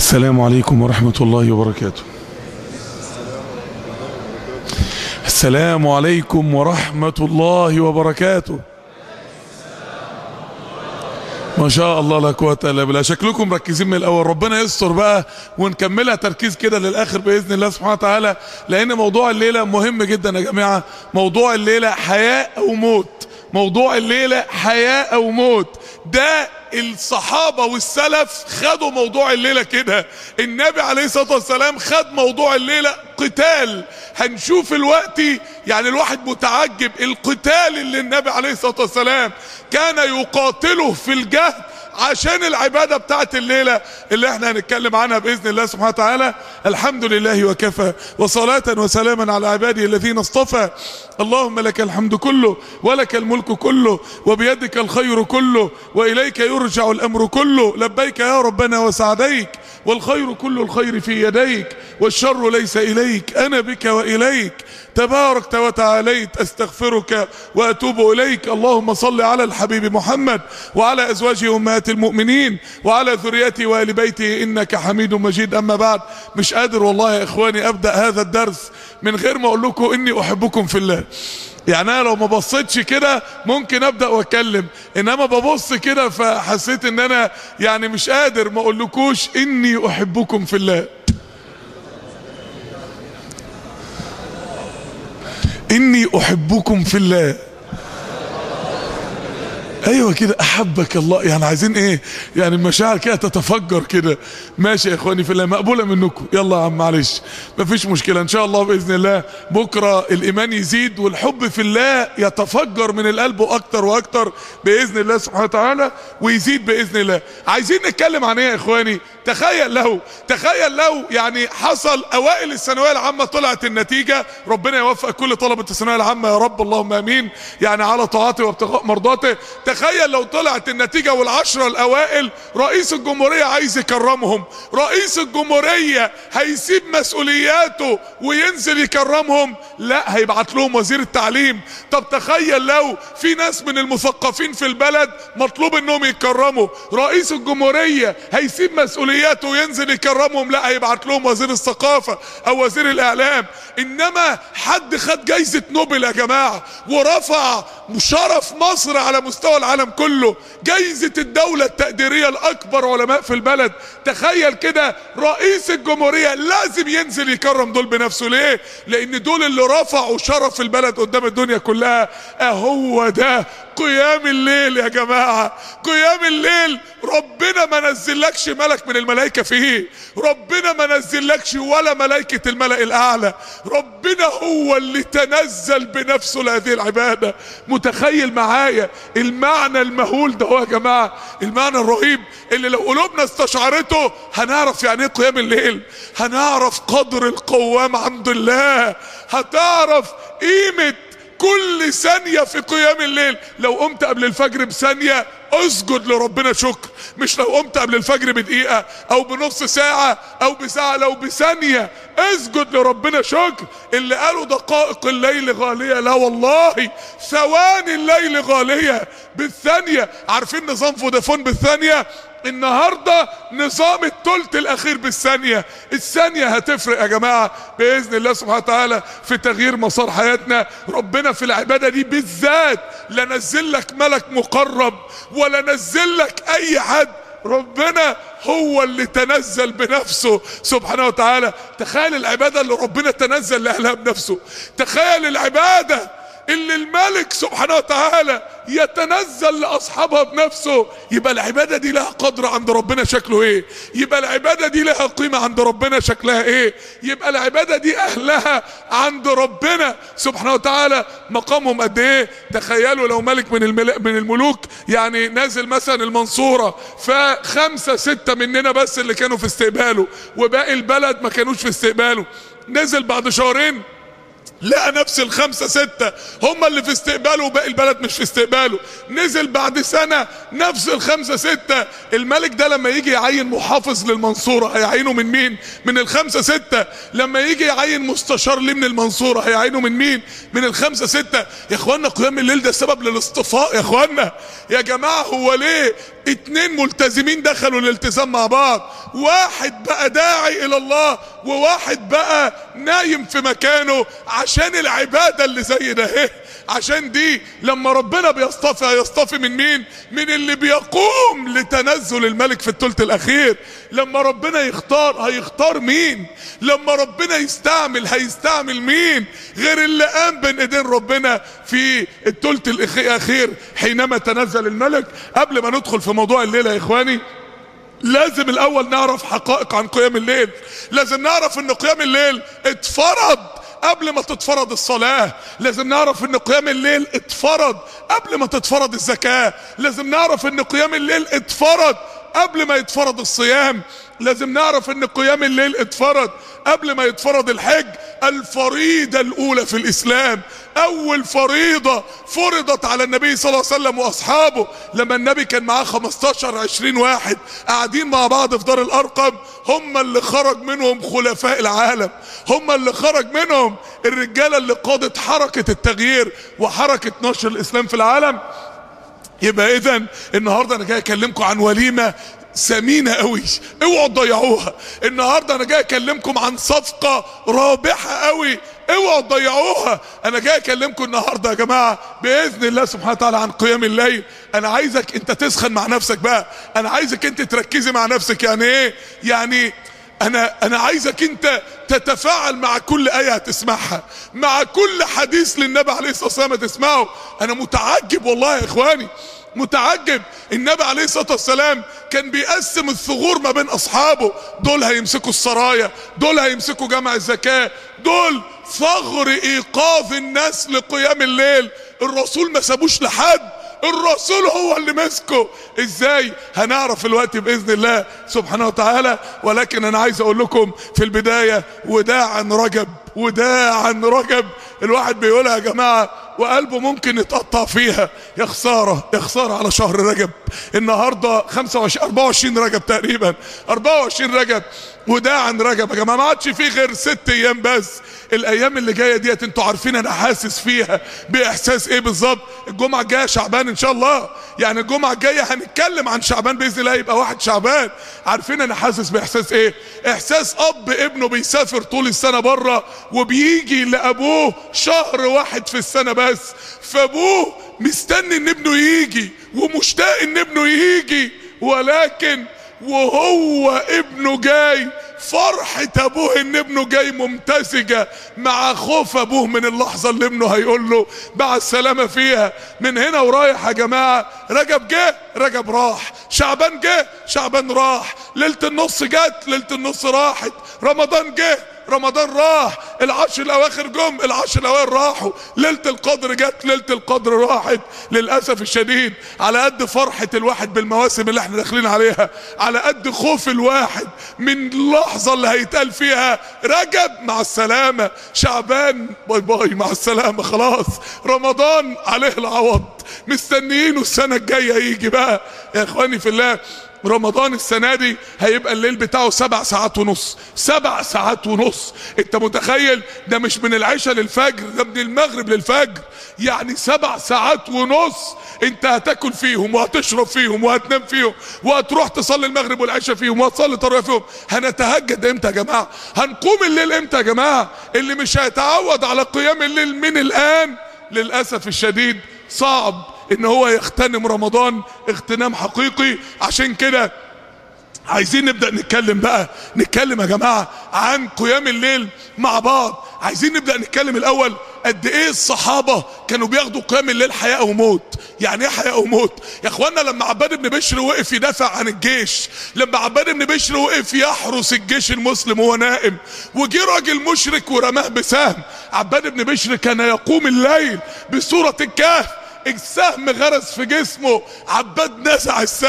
السلام عليكم ورحمة الله وبركاته السلام عليكم ورحمة الله وبركاته ما شاء الله لا قوة الا بالله شكلكم مركزين من الاول ربنا يستر بقى ونكملها تركيز كده للاخر باذن الله سبحانه وتعالى لان موضوع الليله مهم جدا يا جماعه موضوع الليله حياه او موت موضوع الليله حياه او موت ده الصحابة والسلف خدوا موضوع الليلة كده النبي عليه الصلاة والسلام خد موضوع الليلة قتال هنشوف الوقت يعني الواحد متعجب القتال اللي النبي عليه الصلاة والسلام كان يقاتله في الجهد عشان العبادة بتاعت الليلة اللي احنا هنتكلم عنها بإذن الله سبحانه وتعالى الحمد لله وكفى وصلاة وسلاما على عباده الذين اصطفى اللهم لك الحمد كله ولك الملك كله وبيدك الخير كله وإليك يرجع الأمر كله لبيك يا ربنا وسعديك والخير كل الخير في يديك والشر ليس إليك أنا بك وإليك تباركت وتعاليت استغفرك واتوب اليك اللهم صل على الحبيب محمد وعلى ازواجه امهات المؤمنين وعلى ذريته وال بيته انك حميد مجيد اما بعد مش قادر والله يا اخواني ابدا هذا الدرس من غير ما اقول لكم اني احبكم في الله يعني انا لو ما بصيتش كده ممكن ابدا واتكلم انما ببص كده فحسيت ان انا يعني مش قادر ما اقولكوش اني احبكم في الله اني احبكم في الله ايوه كده احبك الله يعني عايزين ايه يعني المشاعر كده تتفجر كده ماشي يا اخواني في الله مقبوله منكم يلا يا عم معلش مفيش مشكله ان شاء الله باذن الله بكره الايمان يزيد والحب في الله يتفجر من القلب اكتر واكتر باذن الله سبحانه وتعالى ويزيد باذن الله عايزين نتكلم عن ايه يا اخواني تخيل له تخيل لو يعني حصل اوائل الثانويه العامه طلعت النتيجه ربنا يوفق كل طلبه الثانويه العامه يا رب اللهم امين يعني على طاعته وابتغاء مرضاته تخيل لو طلعت النتيجه والعشره الاوائل رئيس الجمهوريه عايز يكرمهم رئيس الجمهوريه هيسيب مسؤولياته وينزل يكرمهم لا هيبعت لهم وزير التعليم طب تخيل لو في ناس من المثقفين في البلد مطلوب انهم يتكرموا رئيس الجمهوريه هيسيب مسؤولياته وينزل يكرمهم لا هيبعت لهم وزير الثقافه او وزير الاعلام انما حد خد جايزه نوبل يا جماعه ورفع شرف مصر على مستوى العالم كله جايزه الدوله التقديريه الاكبر علماء في البلد تخيل كده رئيس الجمهوريه لازم ينزل يكرم دول بنفسه ليه لان دول اللي رفعوا شرف البلد قدام الدنيا كلها اهو ده قيام الليل يا جماعة قيام الليل ربنا ما نزلكش ملك من الملائكة فيه ربنا ما نزلكش ولا ملائكة الملأ الأعلى ربنا هو اللي تنزل بنفسه لهذه العبادة متخيل معايا المعنى المهول ده هو يا جماعة المعنى الرهيب اللي لو قلوبنا استشعرته هنعرف يعني ايه قيام الليل هنعرف قدر القوام عند الله هتعرف قيمة كل ثانية في قيام الليل لو قمت قبل الفجر بثانية اسجد لربنا شكر مش لو قمت قبل الفجر بدقيقة او بنص ساعة او بساعة لو بثانية اسجد لربنا شكر اللي قالوا دقائق الليل غالية لا والله ثواني الليل غالية بالثانية عارفين نظام فودافون بالثانية النهاردة نظام التلت الاخير بالثانية الثانية هتفرق يا جماعة باذن الله سبحانه وتعالى في تغيير مسار حياتنا ربنا في العبادة دي بالذات لا نزل لك ملك مقرب ولا نزل لك اي حد ربنا هو اللي تنزل بنفسه سبحانه وتعالى تخيل العبادة اللي ربنا تنزل لأهلها بنفسه تخيل العبادة اللي الملك سبحانه وتعالى يتنزل لاصحابها بنفسه يبقى العباده دي لها قدر عند ربنا شكله ايه يبقى العباده دي لها قيمه عند ربنا شكلها ايه يبقى العباده دي اهلها عند ربنا سبحانه وتعالى مقامهم قد ايه تخيلوا لو ملك من من الملوك يعني نازل مثلا المنصوره فخمسه سته مننا بس اللي كانوا في استقباله وباقي البلد ما كانوش في استقباله نزل بعد شهرين لقى نفس الخمسة ستة هم اللي في استقباله وباقي البلد مش في استقباله نزل بعد سنة نفس الخمسة ستة الملك ده لما يجي يعين محافظ للمنصورة هيعينه من مين من الخمسة ستة لما يجي يعين مستشار ليه من المنصورة هيعينه من مين من الخمسة ستة يا اخوانا قيام الليل ده سبب للاصطفاء يا اخوانا يا جماعة هو ليه اتنين ملتزمين دخلوا الالتزام مع بعض واحد بقى داعي الى الله وواحد بقى نايم في مكانه عشان العبادة اللي زي ده اهي عشان دي لما ربنا بيصطفي هيصطفي من مين من اللي بيقوم لتنزل الملك في الثلث الاخير لما ربنا يختار هيختار مين لما ربنا يستعمل هيستعمل مين غير اللي قام بين ايدين ربنا في الثلث الاخير حينما تنزل الملك قبل ما ندخل في موضوع الليله يا اخواني لازم الاول نعرف حقائق عن قيام الليل لازم نعرف ان قيام الليل اتفرض قبل ما تتفرض الصلاة لازم نعرف ان قيام الليل اتفرض قبل ما تتفرض الزكاة لازم نعرف ان قيام الليل اتفرض قبل ما يتفرض الصيام لازم نعرف ان قيام الليل اتفرض قبل ما يتفرض الحج الفريضة الاولى في الاسلام اول فريضة فرضت على النبي صلى الله عليه وسلم واصحابه لما النبي كان معاه 15 20 واحد قاعدين مع بعض في دار الارقم هم اللي خرج منهم خلفاء العالم هم اللي خرج منهم الرجالة اللي قادت حركة التغيير وحركة نشر الاسلام في العالم يبقى اذا النهارده انا جاي اكلمكم عن وليمه ثمينه قوي اوعوا تضيعوها النهارده انا جاي اكلمكم عن صفقه رابحه قوي اوعوا تضيعوها انا جاي اكلمكم النهارده يا جماعه باذن الله سبحانه وتعالى عن قيام الليل انا عايزك انت تسخن مع نفسك بقى انا عايزك انت تركزي مع نفسك يعني ايه يعني انا انا عايزك انت تتفاعل مع كل ايه هتسمعها مع كل حديث للنبي عليه الصلاه والسلام تسمعه انا متعجب والله يا اخواني متعجب النبي عليه الصلاه والسلام كان بيقسم الثغور ما بين اصحابه دول هيمسكوا السرايا دول هيمسكوا جمع الزكاه دول ثغر ايقاظ الناس لقيام الليل الرسول ما سابوش لحد الرسول هو اللي مسكه ازاي هنعرف الوقت باذن الله سبحانه وتعالى ولكن انا عايز اقول لكم في البدايه وداعا رجب وداعا رجب الواحد بيقولها يا جماعه وقلبه ممكن يتقطع فيها يا خساره يا خساره على شهر رجب النهارده 25 24 رجب تقريبا 24 رجب وداعا رجب يا جماعه ما عادش فيه غير ست ايام بس الايام اللي جايه ديت انتوا عارفين انا حاسس فيها باحساس ايه بالظبط الجمعه الجايه شعبان ان شاء الله يعني الجمعه الجايه هنتكلم عن شعبان باذن الله يبقى واحد شعبان عارفين انا حاسس باحساس ايه احساس اب ابنه بيسافر طول السنه بره وبيجي لابوه شهر واحد في السنه بس فابوه مستني ان ابنه يجي ومشتاق ان ابنه يجي ولكن وهو ابنه جاي فرحة ابوه ان ابنه جاي ممتزجة مع خوف ابوه من اللحظة اللي ابنه هيقول له مع السلامة فيها من هنا ورايح يا جماعة رجب جه رجب راح شعبان جه شعبان راح ليلة النص جت ليلة النص راحت رمضان جه رمضان راح العشر الاواخر جم العشر الاواخر راحوا ليله القدر جت ليله القدر راحت للاسف الشديد على قد فرحه الواحد بالمواسم اللي احنا داخلين عليها على قد خوف الواحد من اللحظه اللي هيتقال فيها رجب مع السلامه شعبان باي باي مع السلامه خلاص رمضان عليه العوض مستنيينه السنه الجايه يجي بقى يا اخواني في الله رمضان السنة دي هيبقى الليل بتاعه سبع ساعات ونص سبع ساعات ونص انت متخيل ده مش من العشاء للفجر ده من المغرب للفجر يعني سبع ساعات ونص انت هتاكل فيهم وهتشرب فيهم وهتنام فيهم وهتروح تصلي المغرب والعشاء فيهم وهتصلي التراويح فيهم هنتهجد امتى يا جماعه هنقوم الليل امتى يا جماعه اللي مش هيتعود على قيام الليل من الان للاسف الشديد صعب ان هو يغتنم رمضان اغتنام حقيقي عشان كده عايزين نبدأ نتكلم بقى نتكلم يا جماعة عن قيام الليل مع بعض عايزين نبدأ نتكلم الاول قد ايه الصحابة كانوا بياخدوا قيام الليل حياة وموت يعني ايه حياة وموت يا اخوانا لما عباد بن بشر وقف يدافع عن الجيش لما عباد بن بشر وقف يحرس الجيش المسلم وهو نائم وجي راجل مشرك ورماه بسهم عباد بن بشر كان يقوم الليل بسورة الكهف السهم غرس في جسمه عباد نزع السهم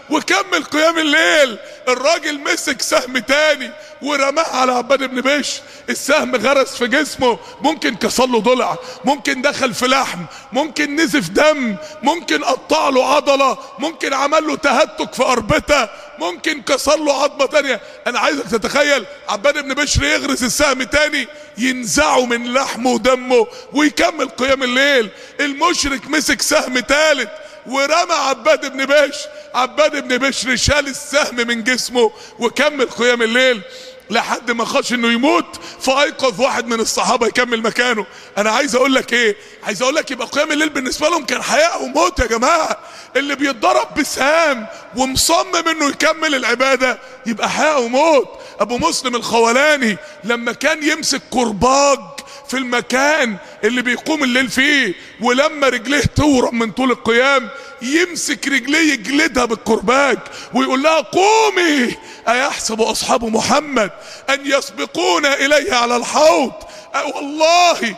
وكمل قيام الليل الراجل مسك سهم تاني ورماه على عباد بن بشر السهم غرس في جسمه ممكن كسر له ضلع ممكن دخل في لحم ممكن نزف دم ممكن قطع له عضلة ممكن عمل له تهتك في أربطة ممكن كسر له عظمة تانية أنا عايزك تتخيل عباد بن بشر يغرس السهم تاني ينزعه من لحمه ودمه ويكمل قيام الليل المشرك مسك سهم تالت ورمى عباد بن بشر عباد بن بشر شال السهم من جسمه وكمل قيام الليل لحد ما خاش انه يموت فايقظ واحد من الصحابه يكمل مكانه انا عايز اقول لك ايه عايز اقول لك يبقى قيام الليل بالنسبه لهم كان حياه او موت يا جماعه اللي بيتضرب بسهام ومصمم انه يكمل العباده يبقى حياه او موت ابو مسلم الخولاني لما كان يمسك كرباج في المكان اللي بيقوم الليل فيه ولما رجليه تورم من طول القيام يمسك رجليه يجلدها بالكرباج ويقول لها قومي ايحسب اصحاب محمد ان يسبقون اليه على الحوض والله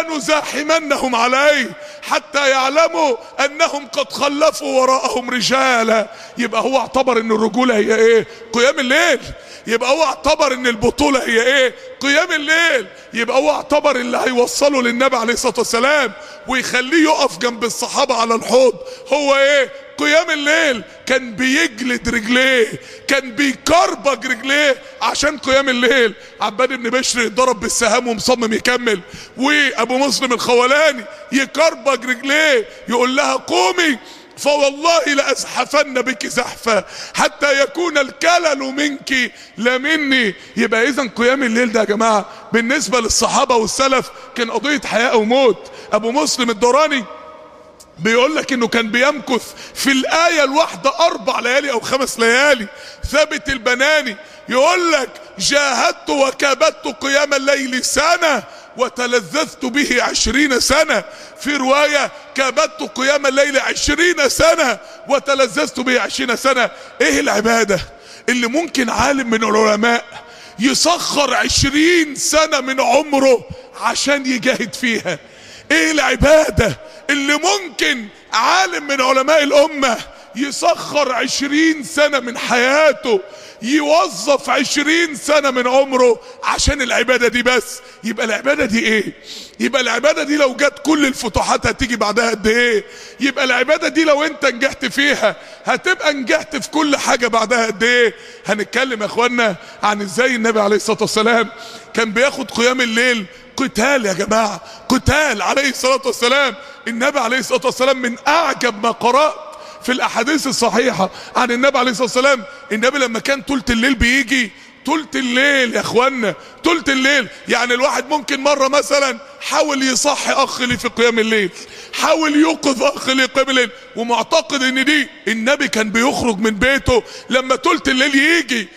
لنزاحمنهم عليه حتى يعلموا انهم قد خلفوا وراءهم رجالا يبقى هو اعتبر ان الرجوله هي ايه قيام الليل يبقى هو اعتبر ان البطولة هي ايه قيام الليل يبقى هو اعتبر اللي هيوصله للنبي عليه الصلاة والسلام ويخليه يقف جنب الصحابة على الحوض هو ايه قيام الليل كان بيجلد رجليه كان بيكربج رجليه عشان قيام الليل عباد بن بشر يضرب بالسهام ومصمم يكمل وابو مسلم الخولاني يكربج رجليه يقول لها قومي فوالله لأزحفن بك زحفا حتى يكون الكلل منك لا مني يبقى اذا قيام الليل ده يا جماعة بالنسبة للصحابة والسلف كان قضية حياة او موت ابو مسلم الدوراني بيقول لك انه كان بيمكث في الآية الواحدة اربع ليالي او خمس ليالي ثابت البناني يقول لك جاهدت وكابدت قيام الليل سنة وتلذذت به عشرين سنة في رواية كابدت قيام الليل عشرين سنة وتلذذت به عشرين سنة ايه العبادة اللي ممكن عالم من العلماء يسخر عشرين سنة من عمره عشان يجاهد فيها ايه العبادة اللي ممكن عالم من علماء الامة يسخر عشرين سنة من حياته يوظف عشرين سنة من عمره عشان العبادة دي بس يبقى العبادة دي ايه يبقى العبادة دي لو جت كل الفتوحات هتيجي بعدها قد ايه يبقى العبادة دي لو انت نجحت فيها هتبقى نجحت في كل حاجة بعدها قد ايه هنتكلم يا اخوانا عن ازاي النبي عليه الصلاة والسلام كان بياخد قيام الليل قتال يا جماعة قتال عليه الصلاة والسلام النبي عليه الصلاة والسلام من اعجب ما قرأت في الاحاديث الصحيحة عن النبي عليه الصلاة والسلام النبي لما كان طولة الليل بيجي طولة الليل يا اخوانا طولة الليل يعني الواحد ممكن مرة مثلا حاول يصحي اخ لي في قيام الليل حاول يوقظ اخ لي قيام الليل ومعتقد ان دي النبي كان بيخرج من بيته لما طولة الليل يجي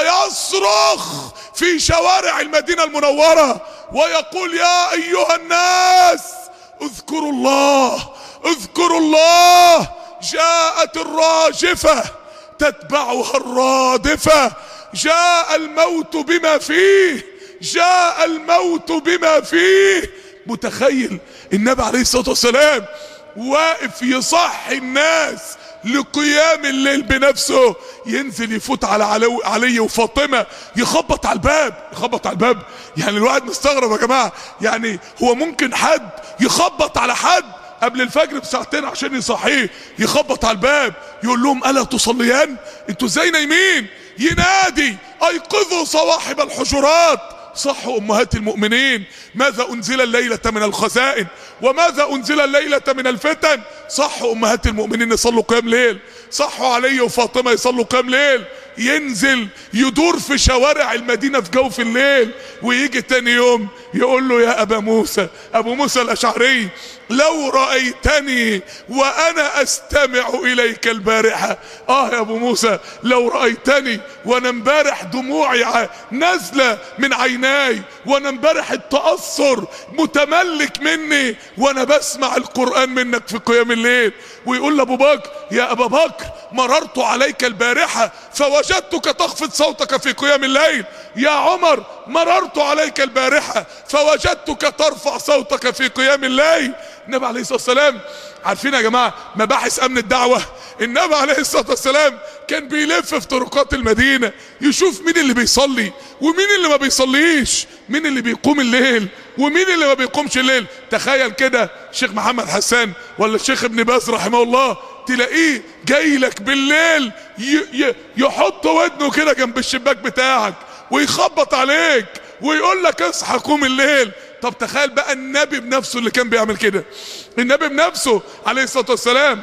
ويصرخ في شوارع المدينة المنورة ويقول يا ايها الناس اذكروا الله اذكروا الله جاءت الراجفة تتبعها الرادفة جاء الموت بما فيه جاء الموت بما فيه متخيل النبي عليه الصلاة والسلام واقف يصحي الناس لقيام الليل بنفسه ينزل يفوت على علي, علي وفاطمة يخبط على الباب يخبط على الباب يعني الواحد مستغرب يا جماعة يعني هو ممكن حد يخبط على حد قبل الفجر بساعتين عشان يصحيه يخبط على الباب يقول لهم الا تصليان انتوا ازاي نايمين ينادي ايقظوا صواحب الحجرات صحوا امهات المؤمنين ماذا انزل الليلة من الخزائن وماذا انزل الليلة من الفتن صحوا امهات المؤمنين يصلوا قيام ليل صحوا علي وفاطمة يصلوا قيام ليل ينزل يدور في شوارع المدينة في جوف الليل ويجي تاني يوم يقول له يا ابا موسى ابو موسى الاشعري لو رأيتني وانا استمع اليك البارحة اه يا ابو موسى لو رأيتني وانا امبارح دموعي نازلة من عيناي وانا امبارح التأثر متملك مني وانا بسمع القرآن منك في قيام الليل ويقول لابو بكر يا ابا بكر مررت عليك البارحة فوجدتك تخفض صوتك في قيام الليل يا عمر مررت عليك البارحة فوجدتك ترفع صوتك في قيام الليل النبي عليه الصلاة والسلام عارفين يا جماعة مباحث امن الدعوة النبي عليه الصلاة والسلام كان بيلف في طرقات المدينة يشوف مين اللي بيصلي ومين اللي ما بيصليش مين اللي بيقوم الليل ومين اللي ما بيقومش الليل تخيل كده الشيخ محمد حسان ولا الشيخ ابن باز رحمه الله تلاقيه جاي لك بالليل ي ي يحط ودنه كده جنب الشباك بتاعك ويخبط عليك ويقول لك اصحى قوم الليل طب تخيل بقى النبي بنفسه اللي كان بيعمل كده النبي بنفسه عليه الصلاه والسلام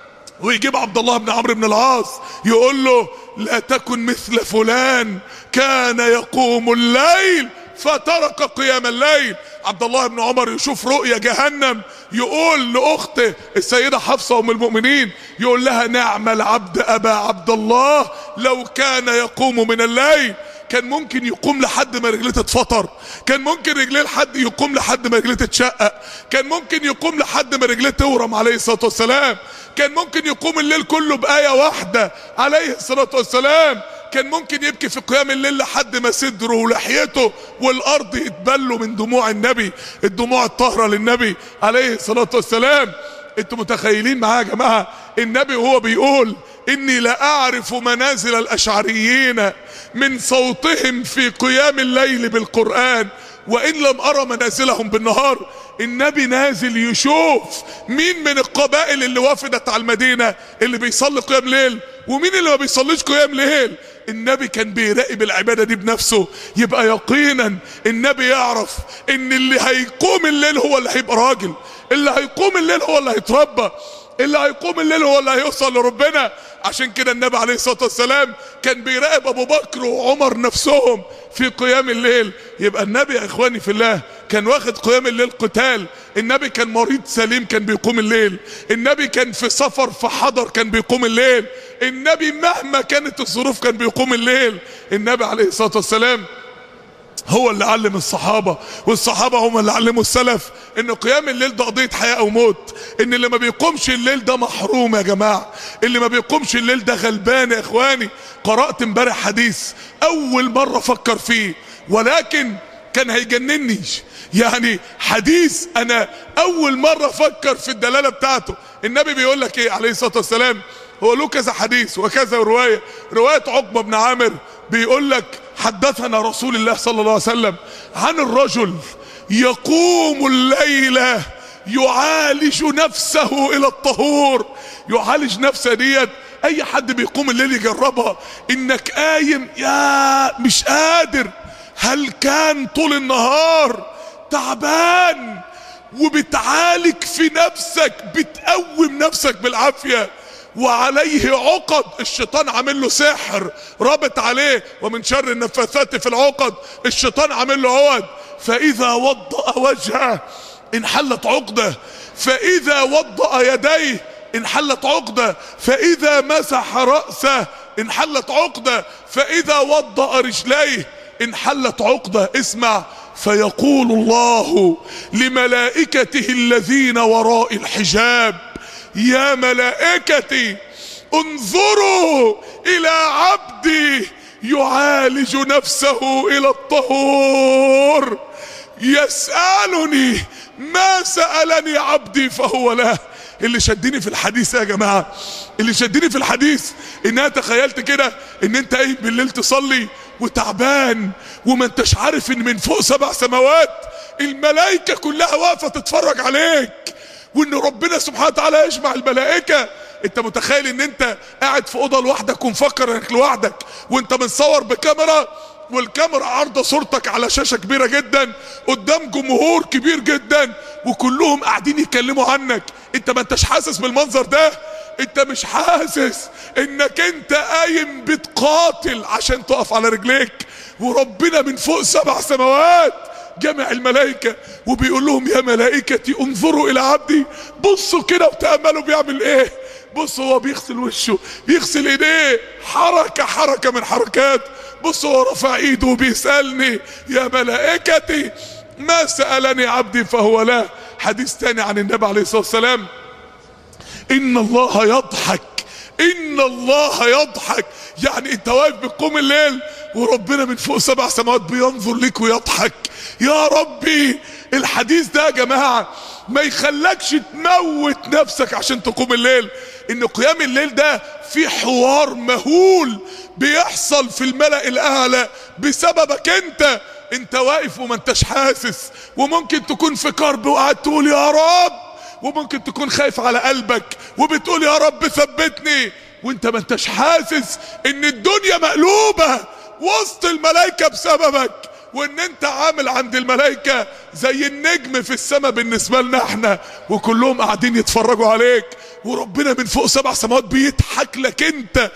ويجيب عبد الله بن عمرو بن العاص يقول له لا تكن مثل فلان كان يقوم الليل فترك قيام الليل عبد الله بن عمر يشوف رؤيا جهنم يقول لاخته السيده حفصه ام المؤمنين يقول لها نعم العبد ابا عبد الله لو كان يقوم من الليل كان ممكن يقوم لحد ما رجليه تتفطر كان ممكن رجليه لحد يقوم لحد ما رجليه تتشقق كان ممكن يقوم لحد ما رجليه تورم عليه الصلاه والسلام كان ممكن يقوم الليل كله بآية واحدة عليه الصلاة والسلام كان ممكن يبكي في قيام الليل لحد ما صدره ولحيته والارض يتبلوا من دموع النبي الدموع الطاهرة للنبي عليه الصلاة والسلام انتوا متخيلين معايا يا جماعة النبي وهو بيقول اني لا اعرف منازل الاشعريين من صوتهم في قيام الليل بالقرآن وان لم ارى منازلهم بالنهار النبي نازل يشوف مين من القبائل اللي وافدت على المدينة اللي بيصلي قيام ليل ومين اللي ما بيصليش قيام ليل النبي كان بيراقب العبادة دي بنفسه يبقى يقينا النبي يعرف ان اللي هيقوم الليل هو اللي هيبقى راجل اللي هيقوم الليل هو اللي هيتربى اللي هيقوم الليل هو اللي هيوصل لربنا عشان كده النبي عليه الصلاة والسلام كان بيراقب ابو بكر وعمر نفسهم في قيام الليل يبقى النبي يا اخواني في الله كان واخد قيام الليل قتال النبي كان مريض سليم كان بيقوم الليل النبي كان في سفر في حضر كان بيقوم الليل النبي مهما كانت الظروف كان بيقوم الليل النبي عليه الصلاة والسلام هو اللي علم الصحابة والصحابة هم اللي علموا السلف ان قيام الليل ده قضية حياة او موت ان اللي ما بيقومش الليل ده محروم يا جماعة اللي ما بيقومش الليل ده غلبان يا اخواني قرأت امبارح حديث اول مرة افكر فيه ولكن كان هيجنني يعني حديث انا اول مرة افكر في الدلالة بتاعته النبي بيقول لك ايه عليه الصلاة والسلام هو له كذا حديث وكذا رواية رواية عقبة بن عامر بيقول لك حدثنا رسول الله صلى الله عليه وسلم عن الرجل يقوم الليل يعالج نفسه الى الطهور يعالج نفسه ديت اي حد بيقوم الليل يجربها انك قايم يا مش قادر هل كان طول النهار تعبان وبتعالج في نفسك بتقوم نفسك بالعافيه وعليه عقد الشيطان عامل له سحر رابط عليه ومن شر النفاثات في العقد الشيطان عامل له عقد فاذا وضأ وجهه انحلت عقده فاذا وضأ يديه انحلت عقده فاذا مسح رأسه انحلت عقده فاذا وضأ رجليه انحلت عقده اسمع فيقول الله لملائكته الذين وراء الحجاب يا ملائكتي انظروا الى عبدي يعالج نفسه الى الطهور يسألني ما سألني عبدي فهو له اللي شدني في الحديث يا جماعة اللي شدني في الحديث ان انا تخيلت كده ان انت ايه بالليل تصلي وتعبان وما انتش عارف ان من فوق سبع سماوات الملائكة كلها واقفة تتفرج عليك وان ربنا سبحانه وتعالى يجمع الملائكة انت متخيل ان انت قاعد في اوضه لوحدك ومفكر انك لوحدك وانت متصور بكاميرا والكاميرا عارضه صورتك على شاشه كبيره جدا قدام جمهور كبير جدا وكلهم قاعدين يتكلموا عنك انت ما انتش حاسس بالمنظر ده انت مش حاسس انك انت قايم بتقاتل عشان تقف على رجليك وربنا من فوق سبع سماوات جمع الملائكة وبيقول لهم يا ملائكتي انظروا الى عبدي بصوا كده وتأملوا بيعمل ايه بصوا هو بيغسل وشه بيغسل ايديه حركة حركة من حركات بصوا هو رفع ايده وبيسألني يا ملائكتي ما سألني عبدي فهو له حديث تاني عن النبي عليه الصلاة والسلام ان الله يضحك ان الله يضحك يعني انت واقف بتقوم الليل وربنا من فوق سبع سماوات بينظر ليك ويضحك يا ربي الحديث ده يا جماعة ما يخلكش تموت نفسك عشان تقوم الليل ان قيام الليل ده في حوار مهول بيحصل في الملأ الاعلى بسببك انت انت واقف وما انتش حاسس وممكن تكون في كرب وقاعد تقول يا رب وممكن تكون خايف على قلبك وبتقول يا رب ثبتني وانت ما انتش حاسس ان الدنيا مقلوبة وسط الملائكة بسببك وان انت عامل عند الملائكة زي النجم في السماء بالنسبة لنا احنا وكلهم قاعدين يتفرجوا عليك وربنا من فوق سبع سماوات بيضحك لك انت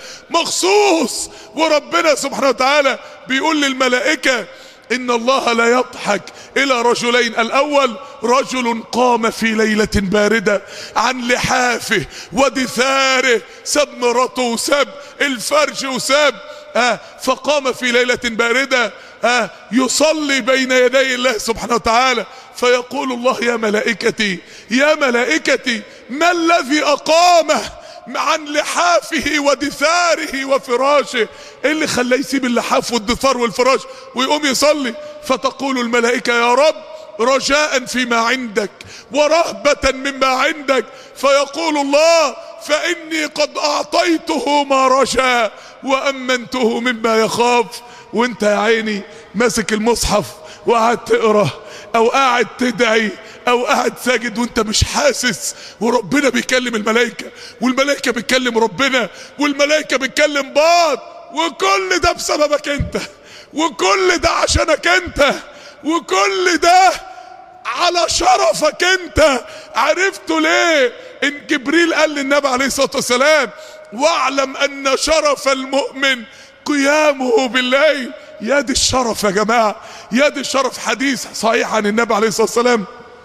مخصوص وربنا سبحانه وتعالى بيقول للملائكة ان الله لا يضحك الى رجلين الاول رجل قام في ليلة باردة عن لحافه ودثاره ساب مراته وساب الفرج وساب آه فقام في ليلة باردة آه يصلي بين يدي الله سبحانه وتعالى فيقول الله يا ملائكتي يا ملائكتي ما الذي اقامه عن لحافه ودثاره وفراشه ايه اللي خلاه يسيب اللحاف والدثار والفراش ويقوم يصلي فتقول الملائكة يا رب رجاء فيما عندك ورهبة مما عندك فيقول الله فإني قد أعطيته ما رجا وأمنته مما يخاف وانت يا عيني ماسك المصحف وقاعد تقرأ او قاعد تدعي او قاعد ساجد وانت مش حاسس وربنا بيكلم الملائكة والملائكة بتكلم ربنا والملائكة بتكلم بعض وكل ده بسببك انت وكل ده عشانك انت وكل ده على شرفك انت عرفته ليه ان جبريل قال للنبي عليه الصلاة والسلام واعلم ان شرف المؤمن قيامه بالليل يا دي الشرف يا جماعة يا دي الشرف حديث صحيح عن النبي عليه الصلاة والسلام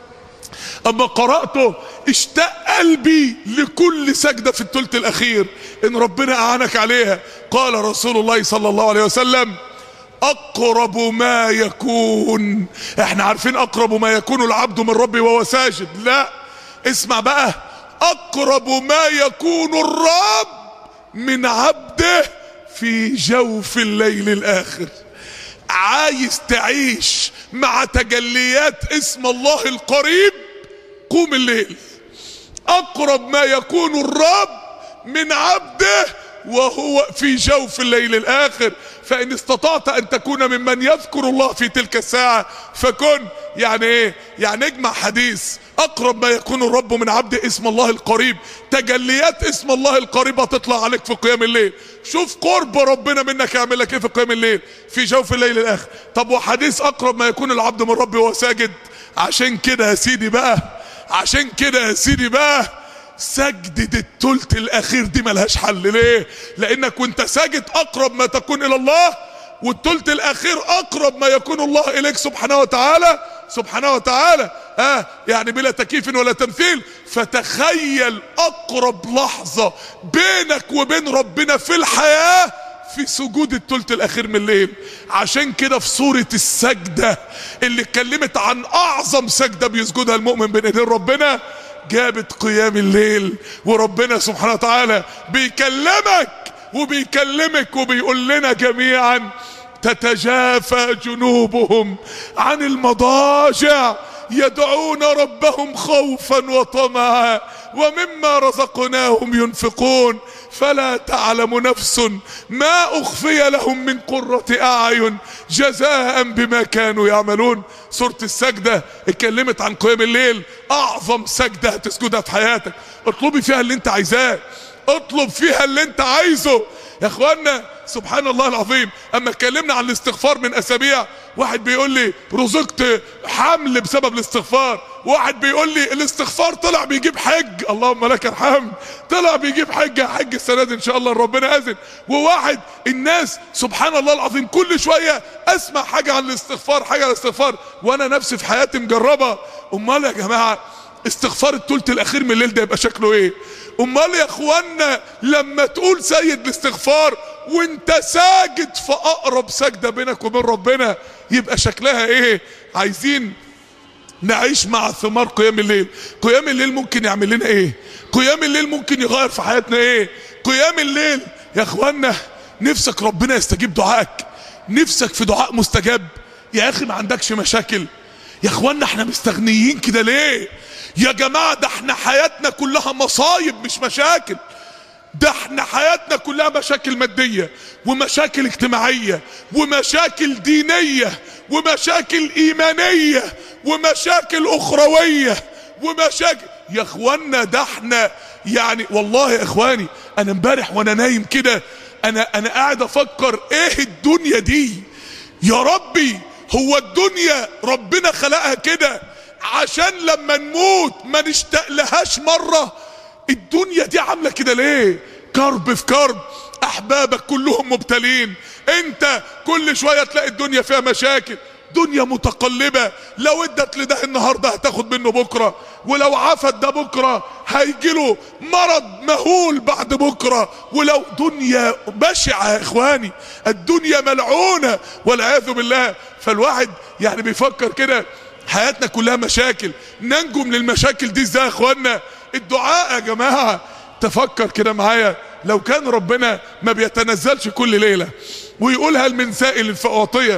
اما قرأته اشتاق قلبي لكل سجدة في الثلث الاخير ان ربنا اعانك عليها قال رسول الله صلى الله عليه وسلم اقرب ما يكون احنا عارفين اقرب ما يكون العبد من ربه وهو ساجد لا اسمع بقى اقرب ما يكون الرب من عبده في جوف الليل الاخر عايز تعيش مع تجليات اسم الله القريب قوم الليل اقرب ما يكون الرب من عبده وهو في جوف الليل الاخر فان استطعت ان تكون ممن يذكر الله في تلك الساعة فكن يعني ايه يعني اجمع حديث اقرب ما يكون الرب من عبد اسم الله القريب تجليات اسم الله القريب هتطلع عليك في قيام الليل شوف قرب ربنا منك يعمل لك ايه في قيام الليل في جوف الليل الاخر طب وحديث اقرب ما يكون العبد من ربه وهو ساجد عشان كده يا سيدي بقى عشان كده يا سيدي بقى سجدة التلت الاخير دي ملهاش حل ليه لانك وانت ساجد اقرب ما تكون الى الله والتلت الاخير اقرب ما يكون الله اليك سبحانه وتعالى سبحانه وتعالى اه يعني بلا تكييف ولا تمثيل فتخيل اقرب لحظة بينك وبين ربنا في الحياة في سجود التلت الاخير من الليل عشان كده في سورة السجدة اللي اتكلمت عن اعظم سجدة بيسجدها المؤمن بين ايدين ربنا جابت قيام الليل وربنا سبحانه وتعالى بيكلمك وبيكلمك وبيقول لنا جميعا تتجافى جنوبهم عن المضاجع يدعون ربهم خوفا وطمعا ومما رزقناهم ينفقون فلا تعلم نفس ما اخفي لهم من قرة اعين جزاء بما كانوا يعملون سورة السجدة اتكلمت عن قيام الليل اعظم سجدة هتسجدها في حياتك اطلبي فيها اللي انت عايزاه اطلب فيها اللي انت عايزه يا اخوانا سبحان الله العظيم اما اتكلمنا عن الاستغفار من اسابيع واحد بيقول لي رزقت حمل بسبب الاستغفار واحد بيقول لي الاستغفار طلع بيجيب حج اللهم لك الحمد طلع بيجيب حج حج السنه دي ان شاء الله ربنا اذن وواحد الناس سبحان الله العظيم كل شويه اسمع حاجه عن الاستغفار حاجه عن الاستغفار وانا نفسي في حياتي مجربه امال يا جماعه استغفار التلت الاخير من الليل ده يبقى شكله ايه امال يا اخوانا لما تقول سيد الاستغفار وانت ساجد في اقرب سجده بينك وبين ربنا يبقى شكلها ايه عايزين نعيش مع ثمار قيام الليل قيام الليل ممكن يعمل لنا ايه قيام الليل ممكن يغير في حياتنا ايه قيام الليل يا اخوانا نفسك ربنا يستجيب دعائك نفسك في دعاء مستجاب يا اخي ما عندكش مشاكل يا اخوانا احنا مستغنيين كده ليه يا جماعة ده احنا حياتنا كلها مصايب مش مشاكل ده احنا حياتنا كلها مشاكل مادية ومشاكل اجتماعية ومشاكل دينية ومشاكل ايمانية ومشاكل اخروية ومشاكل يا اخوانا ده احنا يعني والله يا اخواني انا امبارح وانا نايم كده انا انا قاعد افكر ايه الدنيا دي يا ربي هو الدنيا ربنا خلقها كده عشان لما نموت ما نشتاق لهاش مرة الدنيا دي عاملة كده ليه كرب في كرب احبابك كلهم مبتلين انت كل شوية تلاقي الدنيا فيها مشاكل دنيا متقلبة لو ادت لده النهاردة هتاخد منه بكرة ولو عفت ده بكرة هيجيله مرض مهول بعد بكرة ولو دنيا بشعة يا اخواني الدنيا ملعونة والعياذ بالله فالواحد يعني بيفكر كده حياتنا كلها مشاكل ننجو من المشاكل دي ازاي يا اخوانا الدعاء يا جماعة تفكر كده معايا لو كان ربنا ما بيتنزلش كل ليلة ويقول هل من سائل فأعطيه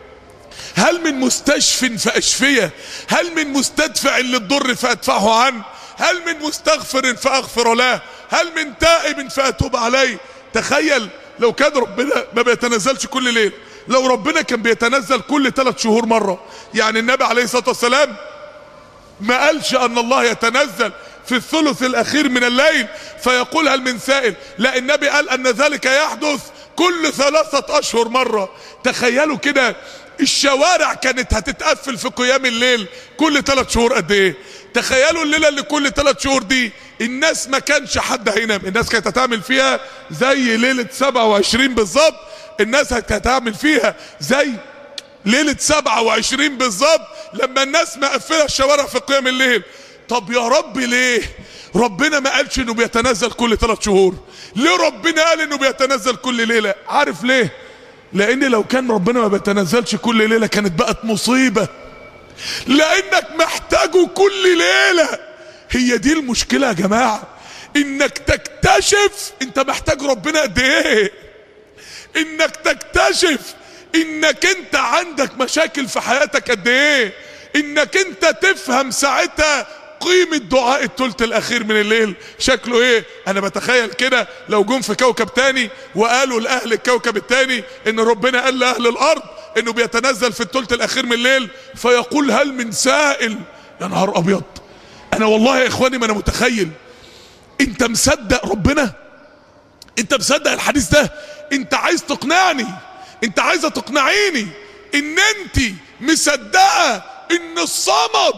هل من مستشف فأشفيه هل من مستدفع للضر فأدفعه عنه هل من مستغفر فأغفر له هل من تائب فأتوب عليه تخيل لو كان ربنا ما بيتنزلش كل ليل لو ربنا كان بيتنزل كل ثلاث شهور مرة يعني النبي عليه الصلاة والسلام ما قالش ان الله يتنزل في الثلث الاخير من الليل فيقول هل من سائل لا النبي قال ان ذلك يحدث كل ثلاثة اشهر مرة تخيلوا كده الشوارع كانت هتتقفل في قيام الليل كل ثلاث شهور قد ايه تخيلوا الليلة اللي كل ثلاث شهور دي الناس ما كانش حد هينام الناس كانت هتعمل فيها زي ليلة 27 بالظبط الناس كانت هتعمل فيها زي ليلة 27 بالظبط لما الناس مقفلة الشوارع في قيام الليل طب يا رب ليه ربنا ما قالش انه بيتنزل كل ثلاث شهور ليه ربنا قال انه بيتنزل كل ليلة عارف ليه لان لو كان ربنا ما بيتنزلش كل ليلة كانت بقت مصيبة لانك محتاجه كل ليلة هي دي المشكلة يا جماعة انك تكتشف انت محتاج ربنا قد ايه انك تكتشف انك انت عندك مشاكل في حياتك قد ايه انك انت تفهم ساعتها قيمة دعاء التلت الاخير من الليل شكله ايه انا بتخيل كده لو جم في كوكب تاني وقالوا لاهل الكوكب التاني ان ربنا قال لاهل الارض انه بيتنزل في التلت الاخير من الليل فيقول هل من سائل يا نهار ابيض انا والله يا اخواني ما انا متخيل انت مصدق ربنا انت مصدق الحديث ده انت عايز تقنعني انت عايزه تقنعيني ان انت مصدقه ان الصمد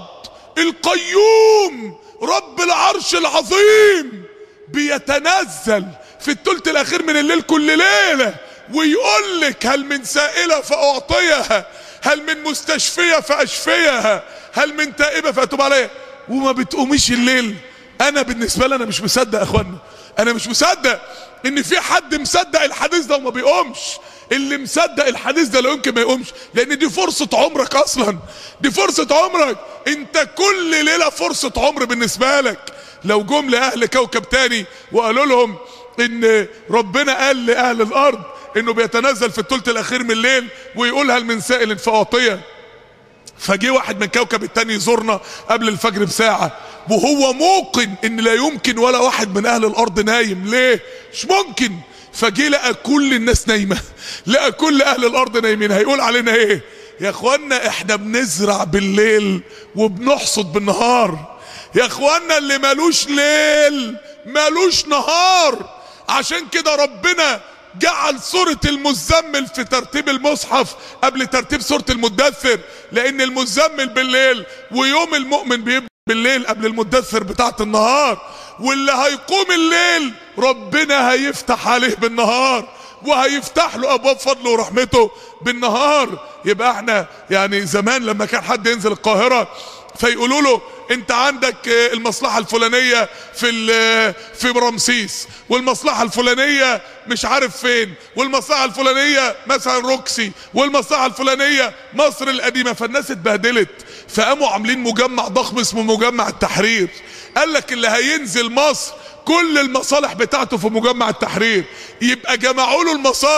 القيوم رب العرش العظيم بيتنزل في الثلث الاخير من الليل كل ليله ويقول لك هل من سائله فاعطيها هل من مستشفيه فاشفيها هل من تائبه فاتوب عليها وما بتقوميش الليل انا بالنسبه لي انا مش مصدق يا اخوانا انا مش مصدق ان في حد مصدق الحديث ده وما بيقومش اللي مصدق الحديث ده لا يمكن ما يقومش لان دي فرصة عمرك اصلا دي فرصة عمرك انت كل ليلة فرصة عمر بالنسبة لك لو جم لاهل كوكب تاني وقالوا لهم ان ربنا قال لاهل الارض انه بيتنزل في الثلث الاخير من الليل ويقول هل من سائل فاعطيه فجه واحد من كوكب التاني يزورنا قبل الفجر بساعة وهو موقن ان لا يمكن ولا واحد من اهل الارض نايم ليه مش ممكن فجه لقى كل الناس نايمة لقى كل اهل الارض نايمين هيقول علينا ايه يا اخوانا احنا بنزرع بالليل وبنحصد بالنهار يا اخوانا اللي مالوش ليل مالوش نهار عشان كده ربنا جعل سورة المزمل في ترتيب المصحف قبل ترتيب سورة المدثر لان المزمل بالليل ويوم المؤمن بيبقى بالليل قبل المدثر بتاعت النهار واللي هيقوم الليل ربنا هيفتح عليه بالنهار وهيفتح له ابواب فضله ورحمته بالنهار يبقى احنا يعني زمان لما كان حد ينزل القاهرة فيقولوا له انت عندك المصلحة الفلانية في في رمسيس والمصلحة الفلانية مش عارف فين والمصلحة الفلانية مثلا روكسي والمصلحة الفلانية مصر القديمة فالناس اتبهدلت فقاموا عاملين مجمع ضخم اسمه مجمع التحرير قال لك اللي هينزل مصر كل المصالح بتاعته في مجمع التحرير يبقى جمعوا له المصالح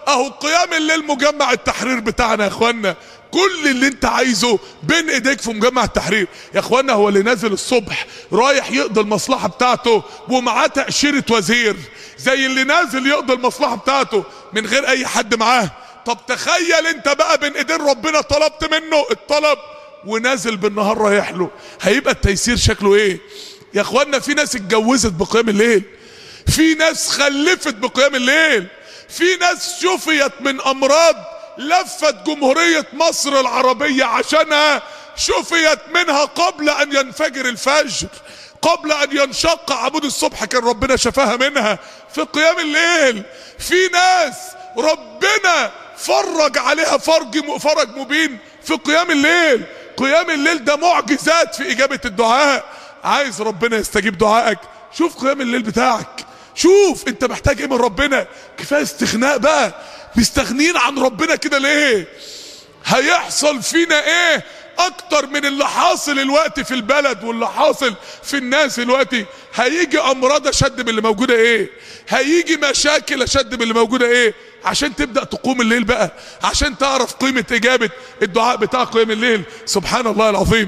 اهو قيام الليل مجمع التحرير بتاعنا يا اخوانا كل اللي انت عايزه بين ايديك في مجمع التحرير يا اخوانا هو اللي نازل الصبح رايح يقضي المصلحة بتاعته ومعاه تأشيرة وزير زي اللي نازل يقضي المصلحة بتاعته من غير اي حد معاه طب تخيل انت بقى بين ايدين ربنا طلبت منه الطلب ونازل بالنهار رايح له هيبقى التيسير شكله ايه يا اخوانا في ناس اتجوزت بقيام الليل في ناس خلفت بقيام الليل في ناس شفيت من امراض لفت جمهورية مصر العربية عشانها شفيت منها قبل ان ينفجر الفجر قبل ان ينشق عمود الصبح كان ربنا شفاها منها في قيام الليل في ناس ربنا فرج عليها فرج فرج مبين في قيام الليل قيام الليل ده معجزات في اجابة الدعاء عايز ربنا يستجيب دعائك شوف قيام الليل بتاعك شوف انت محتاج ايه من ربنا كفايه استغناء بقى مستغنين عن ربنا كده ليه هيحصل فينا ايه اكتر من اللي حاصل الوقت في البلد واللي حاصل في الناس الوقت هيجي امراض اشد من اللي موجوده ايه هيجي مشاكل اشد من اللي موجوده ايه عشان تبدا تقوم الليل بقى عشان تعرف قيمه اجابه الدعاء بتاع قيام الليل سبحان الله العظيم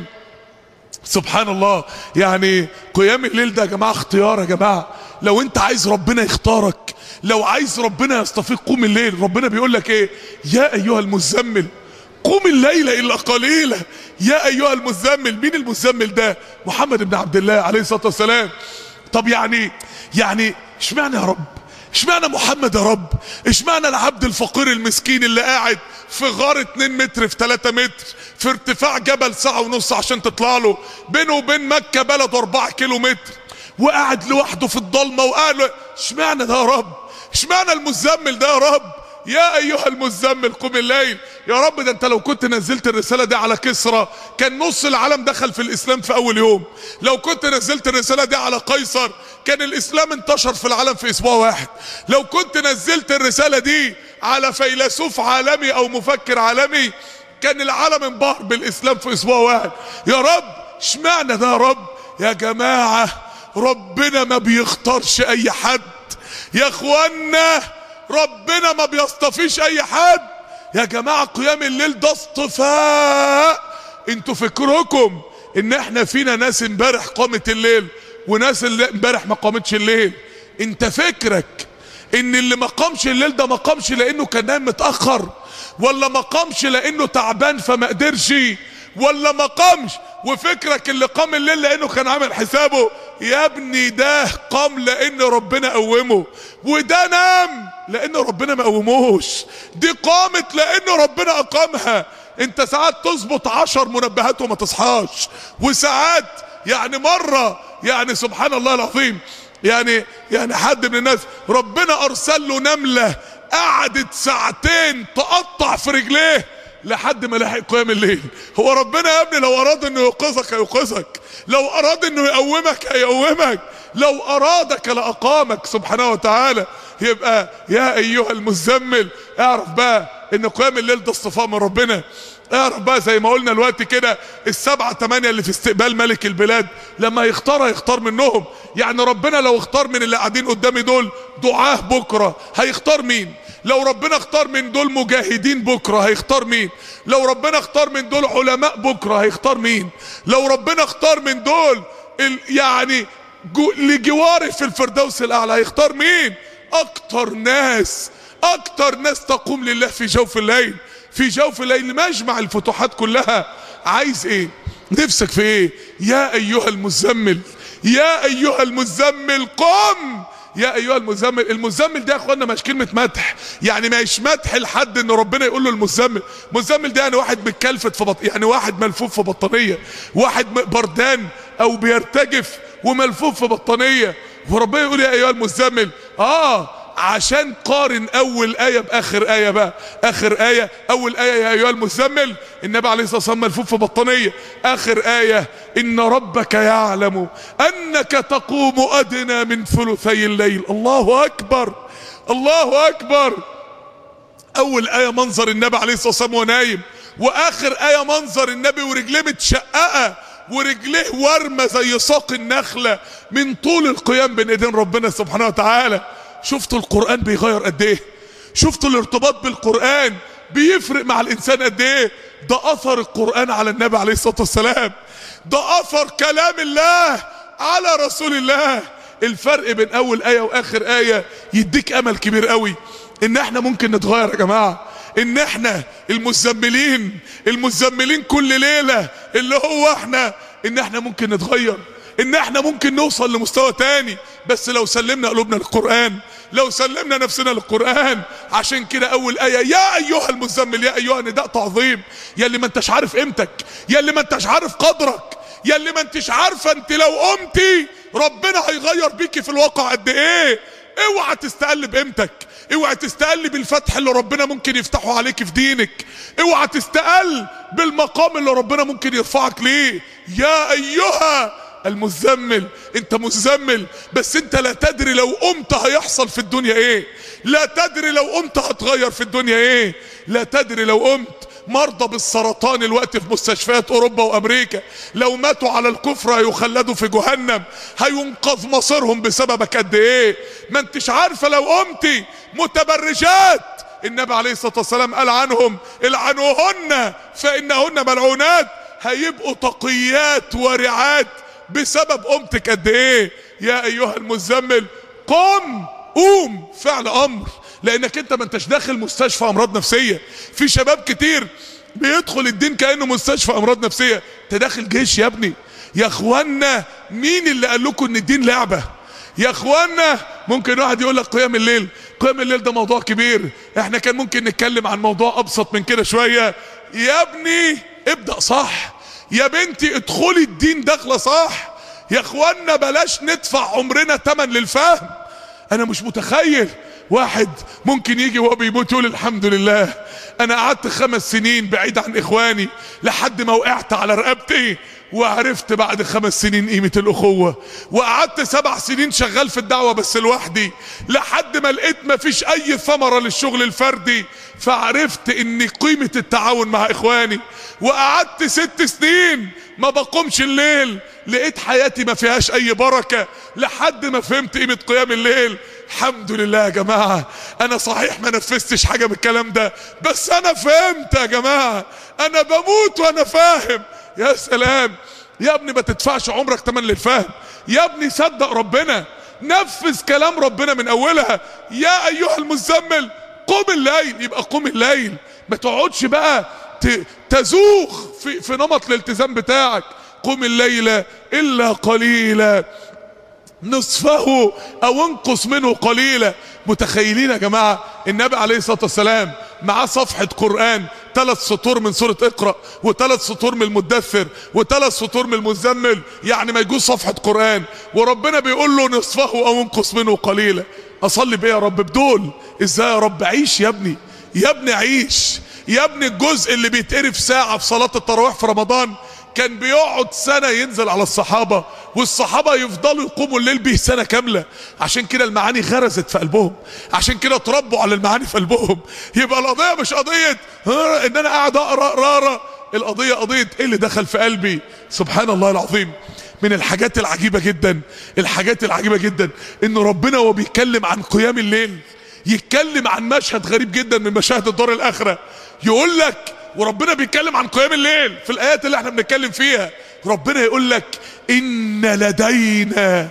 سبحان الله يعني قيام الليل ده يا جماعه اختيار يا جماعه لو انت عايز ربنا يختارك لو عايز ربنا يصطفيك قوم الليل ربنا بيقول لك ايه يا ايها المزمل قوم الليل الا قليلا يا ايها المزمل مين المزمل ده محمد بن عبد الله عليه الصلاه والسلام طب يعني يعني اشمعنى يا رب اشمعنى محمد يا رب اشمعنى العبد الفقير المسكين اللي قاعد في غار 2 متر في 3 متر في ارتفاع جبل ساعة ونص عشان تطلع له بينه وبين مكة بلد 4 كيلو متر وقاعد لوحده في الضلمة وقال اشمعنى ده يا رب اشمعنى المزمل ده يا رب يا ايها المزمل قم الليل يا رب ده انت لو كنت نزلت الرسالة دي على كسرى كان نص العالم دخل في الاسلام في اول يوم لو كنت نزلت الرسالة دي على قيصر كان الاسلام انتشر في العالم في اسبوع واحد لو كنت نزلت الرسالة دي على فيلسوف عالمي او مفكر عالمي كان العالم انبهر بالاسلام في اسبوع واحد يا رب اشمعنى ده يا رب يا جماعة ربنا ما بيختارش اي حد يا اخوانا ربنا ما بيصطفيش اي حد يا جماعة قيام الليل ده اصطفاء انتوا فكركم ان احنا فينا ناس امبارح قامت الليل وناس اللي امبارح ما قامتش الليل انت فكرك ان اللي ما قامش الليل ده ما قامش لانه كان نايم متاخر ولا ما قامش لانه تعبان فما قدرش ولا ما قامش وفكرك اللي قام الليل لانه كان عامل حسابه يا ابني ده قام لان ربنا قومه وده نام لان ربنا ما قوموش دي قامت لان ربنا اقامها انت ساعات تظبط عشر منبهات وما تصحاش وساعات يعني مرة يعني سبحان الله العظيم يعني يعني حد من الناس ربنا ارسل له نملة قعدت ساعتين تقطع في رجليه لحد ما لحق قيام الليل هو ربنا يا ابني لو اراد انه يوقظك هيوقظك لو اراد انه يقومك هيقومك لو ارادك لاقامك سبحانه وتعالى يبقى يا ايها المزمل اعرف بقى ان قيام الليل ده اصطفاء من ربنا اعرف بقى زي ما قلنا الوقت كده السبعة تمانية اللي في استقبال ملك البلاد لما يختار هيختار منهم يعني ربنا لو اختار من اللي قاعدين قدامي دول دعاه بكرة هيختار مين لو ربنا اختار من دول مجاهدين بكرة هيختار مين لو ربنا اختار من دول علماء بكرة هيختار مين لو ربنا اختار من دول ال يعني جو لجواره في الفردوس الاعلى هيختار مين اكتر ناس اكتر ناس تقوم لله في جوف الليل في جوف الليل مجمع الفتوحات كلها عايز ايه نفسك في ايه يا ايها المزمل يا ايها المزمل قم يا ايها المزمل المزمل ده يا اخوانا مش كلمه مدح يعني مش مدح لحد ان ربنا يقول له المزمل المزمل ده يعني واحد متكلفت في بط... يعني واحد ملفوف في بطانيه واحد بردان او بيرتجف وملفوف في بطانيه وربنا يقول يا ايها المزمل اه عشان قارن اول ايه باخر ايه بقى اخر ايه اول ايه يا ايها المزمل النبي عليه الصلاه والسلام ملفوف في بطانيه اخر ايه ان ربك يعلم انك تقوم ادنى من ثلثي الليل الله اكبر الله اكبر اول ايه منظر النبي عليه الصلاه والسلام ونايم واخر ايه منظر النبي ورجليه متشققه ورجليه ورمه زي ساق النخله من طول القيام بين ايدين ربنا سبحانه وتعالى شفتوا القرآن بيغير قد ايه شفتوا الارتباط بالقرآن بيفرق مع الانسان قد ايه ده اثر القرآن على النبي عليه الصلاة والسلام ده اثر كلام الله على رسول الله الفرق بين اول ايه واخر ايه يديك امل كبير قوي ان احنا ممكن نتغير يا جماعه ان احنا المزملين المزملين كل ليله اللي هو احنا ان احنا ممكن نتغير ان احنا ممكن نوصل لمستوى تاني بس لو سلمنا قلوبنا للقرآن لو سلمنا نفسنا للقرآن عشان كده اول آية يا ايها المزمل يا ايها نداء تعظيم يا اللي ما انتش عارف قيمتك يا اللي ما انتش عارف قدرك يا اللي ما انتش عارفة انت لو قمتي ربنا هيغير بيكي في الواقع قد ايه اوعى تستقل بقيمتك اوعى تستقل بالفتح اللي ربنا ممكن يفتحه عليك في دينك اوعى تستقل بالمقام اللي ربنا ممكن يرفعك ليه يا ايها المزمل انت مزمل بس انت لا تدري لو قمت هيحصل في الدنيا ايه لا تدري لو قمت هتغير في الدنيا ايه لا تدري لو قمت مرضى بالسرطان الوقت في مستشفيات اوروبا وامريكا لو ماتوا على الكفر هيخلدوا في جهنم هينقذ مصيرهم بسببك قد ايه ما انتش عارفه لو قمتي متبرجات النبي عليه الصلاه والسلام قال عنهم العنوهن فانهن ملعونات هيبقوا تقيات ورعات بسبب قمتك قد ايه يا ايها المزمل قم قوم فعل امر لانك انت ما انتش داخل مستشفى امراض نفسيه في شباب كتير بيدخل الدين كانه مستشفى امراض نفسيه انت داخل جيش يا ابني يا اخوانا مين اللي قال لكم ان الدين لعبه يا اخوانا ممكن واحد يقول لك قيام الليل قيام الليل ده موضوع كبير احنا كان ممكن نتكلم عن موضوع ابسط من كده شويه يا ابني ابدا صح يا بنتي ادخلي الدين داخله صح يا اخوانا بلاش ندفع عمرنا تمن للفهم انا مش متخيل واحد ممكن يجي وهو بيموت يقول الحمد لله انا قعدت خمس سنين بعيد عن اخواني لحد ما وقعت على رقبتي وعرفت بعد خمس سنين قيمة الأخوة وقعدت سبع سنين شغال في الدعوة بس لوحدي لحد ما لقيت مفيش أي ثمرة للشغل الفردي فعرفت ان قيمة التعاون مع إخواني وقعدت ست سنين ما بقومش الليل لقيت حياتي ما فيهاش أي بركة لحد ما فهمت قيمة قيام الليل الحمد لله يا جماعة أنا صحيح ما نفذتش حاجة من الكلام ده بس أنا فهمت يا جماعة أنا بموت وأنا فاهم يا سلام يا ابني ما تدفعش عمرك تمن للفهم يا ابني صدق ربنا نفذ كلام ربنا من اولها يا ايها المزمل قم الليل يبقى قم الليل ما تقعدش بقى تزوخ في, في نمط الالتزام بتاعك قم الليل الا قليلا نصفه او انقص منه قليلا متخيلين يا جماعة النبي عليه الصلاة والسلام معاه صفحة قرآن ثلاث سطور من سورة اقرأ وثلاث سطور من المدثر وثلاث سطور من المزمل يعني ما يجوز صفحة قرآن وربنا بيقول له نصفه او انقص منه قليلا اصلي بيه يا رب بدول ازاي يا رب عيش يا ابني يا ابني عيش يا ابني الجزء اللي بيتقري في ساعة في صلاة التراويح في رمضان كان بيقعد سنة ينزل على الصحابة والصحابة يفضلوا يقوموا الليل به سنة كاملة عشان كده المعاني غرزت في قلبهم عشان كده اتربوا على المعاني في قلبهم يبقى القضية مش قضية ان انا قاعد اقرا اقرا القضية قضية ايه اللي دخل في قلبي سبحان الله العظيم من الحاجات العجيبة جدا الحاجات العجيبة جدا ان ربنا وهو بيتكلم عن قيام الليل يتكلم عن مشهد غريب جدا من مشاهد الدار الاخرة يقول لك وربنا بيتكلم عن قيام الليل في الايات اللي احنا بنتكلم فيها ربنا يقول لك ان لدينا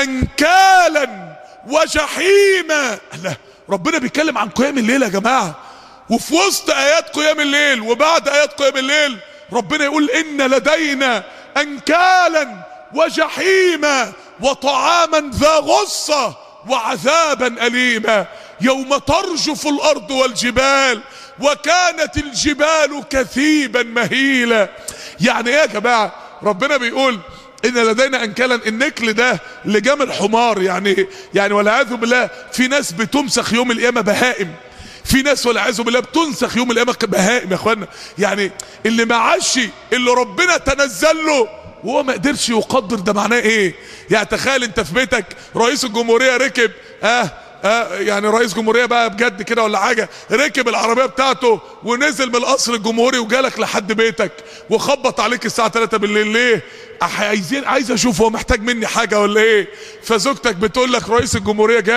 انكالا وجحيما الله ربنا بيتكلم عن قيام الليل يا جماعه وفي وسط ايات قيام الليل وبعد ايات قيام الليل ربنا يقول ان لدينا انكالا وجحيما وطعاما ذا غصه وعذابا اليما يوم ترجف الارض والجبال وكانت الجبال كثيبا مهيلا يعني ايه يا جماعه ربنا بيقول ان لدينا انكالا النكل ده لجام الحمار يعني يعني والعياذ بالله في ناس بتمسخ يوم القيامه بهائم في ناس والعياذ بالله بتنسخ يوم القيامه بهائم يا اخوانا يعني اللي معاش اللي ربنا تنزل له وهو ما قدرش يقدر ده معناه ايه يعني تخيل انت في بيتك رئيس الجمهوريه ركب اه آه يعني رئيس جمهورية بقى بجد كده ولا حاجة ركب العربية بتاعته ونزل من القصر الجمهوري وجالك لحد بيتك وخبط عليك الساعة 3 بالليل ليه عايزين عايز اشوف هو محتاج مني حاجة ولا ايه فزوجتك بتقول لك رئيس الجمهورية جالك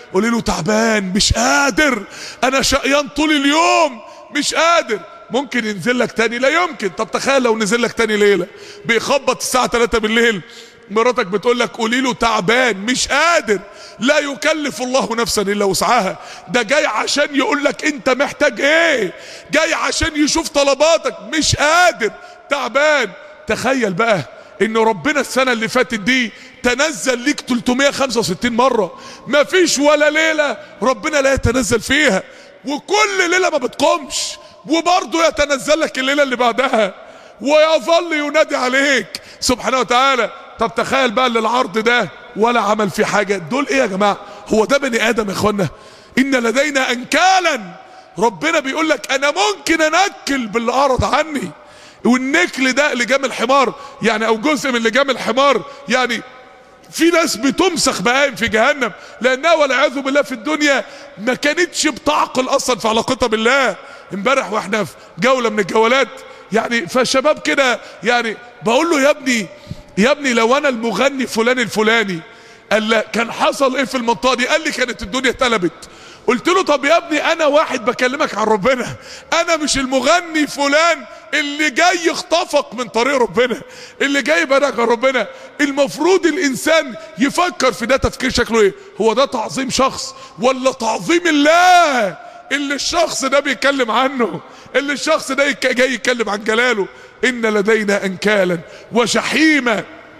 قولي له تعبان مش قادر انا شقيان طول اليوم مش قادر ممكن ينزل لك تاني لا يمكن طب تخيل لو نزل لك تاني ليله بيخبط الساعه 3 بالليل مراتك بتقول لك قولي له تعبان مش قادر لا يكلف الله نفسا الا وسعها ده جاي عشان يقول لك انت محتاج ايه جاي عشان يشوف طلباتك مش قادر تعبان تخيل بقى ان ربنا السنه اللي فاتت دي تنزل ليك 365 مره مفيش ولا ليله ربنا لا يتنزل فيها وكل ليله ما بتقومش وبرضه يتنزل لك الليله اللي بعدها ويظل ينادي عليك سبحانه وتعالى طب تخيل بقى اللي العرض ده ولا عمل فيه حاجه دول ايه يا جماعه هو ده بني ادم يا اخوانا ان لدينا انكالا ربنا بيقول لك انا ممكن انكل باللي اعرض عني والنكل ده لجام الحمار يعني او جزء من لجام الحمار يعني في ناس بتمسخ بهائم في جهنم لانها والعياذ بالله في الدنيا ما كانتش بتعقل اصلا في علاقتها بالله امبارح واحنا في جوله من الجولات يعني فالشباب كده يعني بقول له يا ابني يا ابني لو انا المغني فلان الفلاني قال لا كان حصل ايه في المنطقه دي قال لي كانت الدنيا اتقلبت قلت له طب يا ابني انا واحد بكلمك عن ربنا انا مش المغني فلان اللي جاي يخطفك من طريق ربنا اللي جاي يبارك عن ربنا المفروض الانسان يفكر في ده تفكير شكله ايه هو ده تعظيم شخص ولا تعظيم الله اللي الشخص ده بيتكلم عنه اللي الشخص ده يك- جاي يتكلم عن جلاله ان لدينا انكالا وجحيما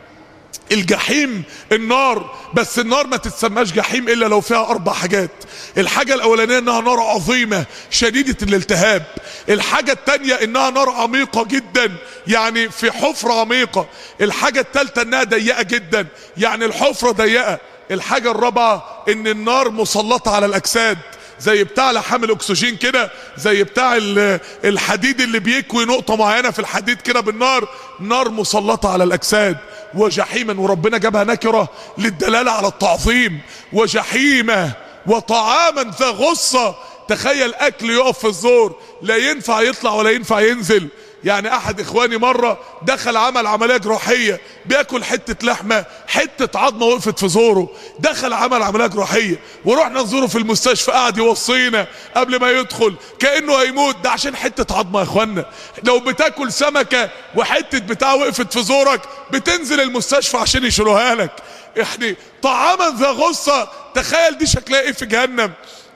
الجحيم النار بس النار ما تتسماش جحيم الا لو فيها اربع حاجات الحاجة الاولانية انها نار عظيمة شديدة الالتهاب الحاجة التانية انها نار عميقة جدا يعني في حفرة عميقة الحاجة التالتة انها ضيقة جدا يعني الحفرة ضيقة الحاجة الرابعة ان النار مسلطة على الاجساد زي بتاع لحام الاكسجين كده زي بتاع ال- الحديد اللي بيكوي نقطة معينة في الحديد كده بالنار نار مسلطة على الاجساد وجحيما وربنا جابها نكرة للدلالة على التعظيم وجحيمة وطعاما ذا غصة تخيل اكل يقف في الزور لا ينفع يطلع ولا ينفع ينزل يعني احد اخواني مرة دخل عمل عملية جراحية بياكل حتة لحمة حتة عظمة وقفت في زوره دخل عمل عملية جراحية ورحنا نزوره في المستشفى قاعد يوصينا قبل ما يدخل كأنه هيموت ده عشان حتة عظمة يا اخوانا لو بتاكل سمكة وحتة بتاع وقفت في زورك بتنزل المستشفى عشان يشيلوها لك يعني طعاما ذا غصة تخيل دي شكلها ايه في جهنم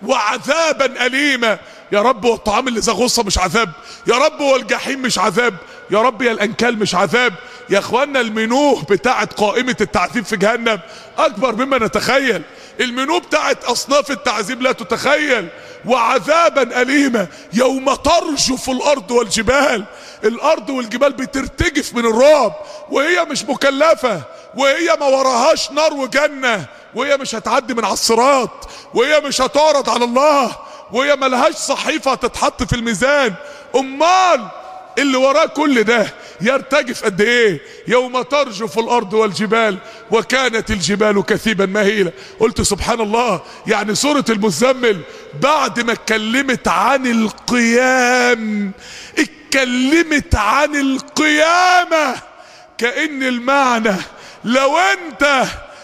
وعذابا أليما يا رب هو الطعام اللي ذا غصة مش عذاب يا رب هو الجحيم مش عذاب يا رب يا الأنكال مش عذاب يا اخوانا المنوه بتاعت قائمة التعذيب في جهنم أكبر مما نتخيل المنوه بتاعت أصناف التعذيب لا تتخيل وعذابا أليما يوم ترجف الأرض والجبال الأرض والجبال بترتجف من الرعب وهي مش مكلفة وهي ما وراهاش نار وجنة وهي مش هتعدي من على الصراط وهي مش هتعرض على الله وهي ملهاش صحيفة تتحط في الميزان امال اللي وراه كل ده يرتجف قد ايه يوم ترجف الارض والجبال وكانت الجبال كثيبا مهيلة قلت سبحان الله يعني سورة المزمل بعد ما اتكلمت عن القيام اتكلمت عن القيامة كأن المعنى لو انت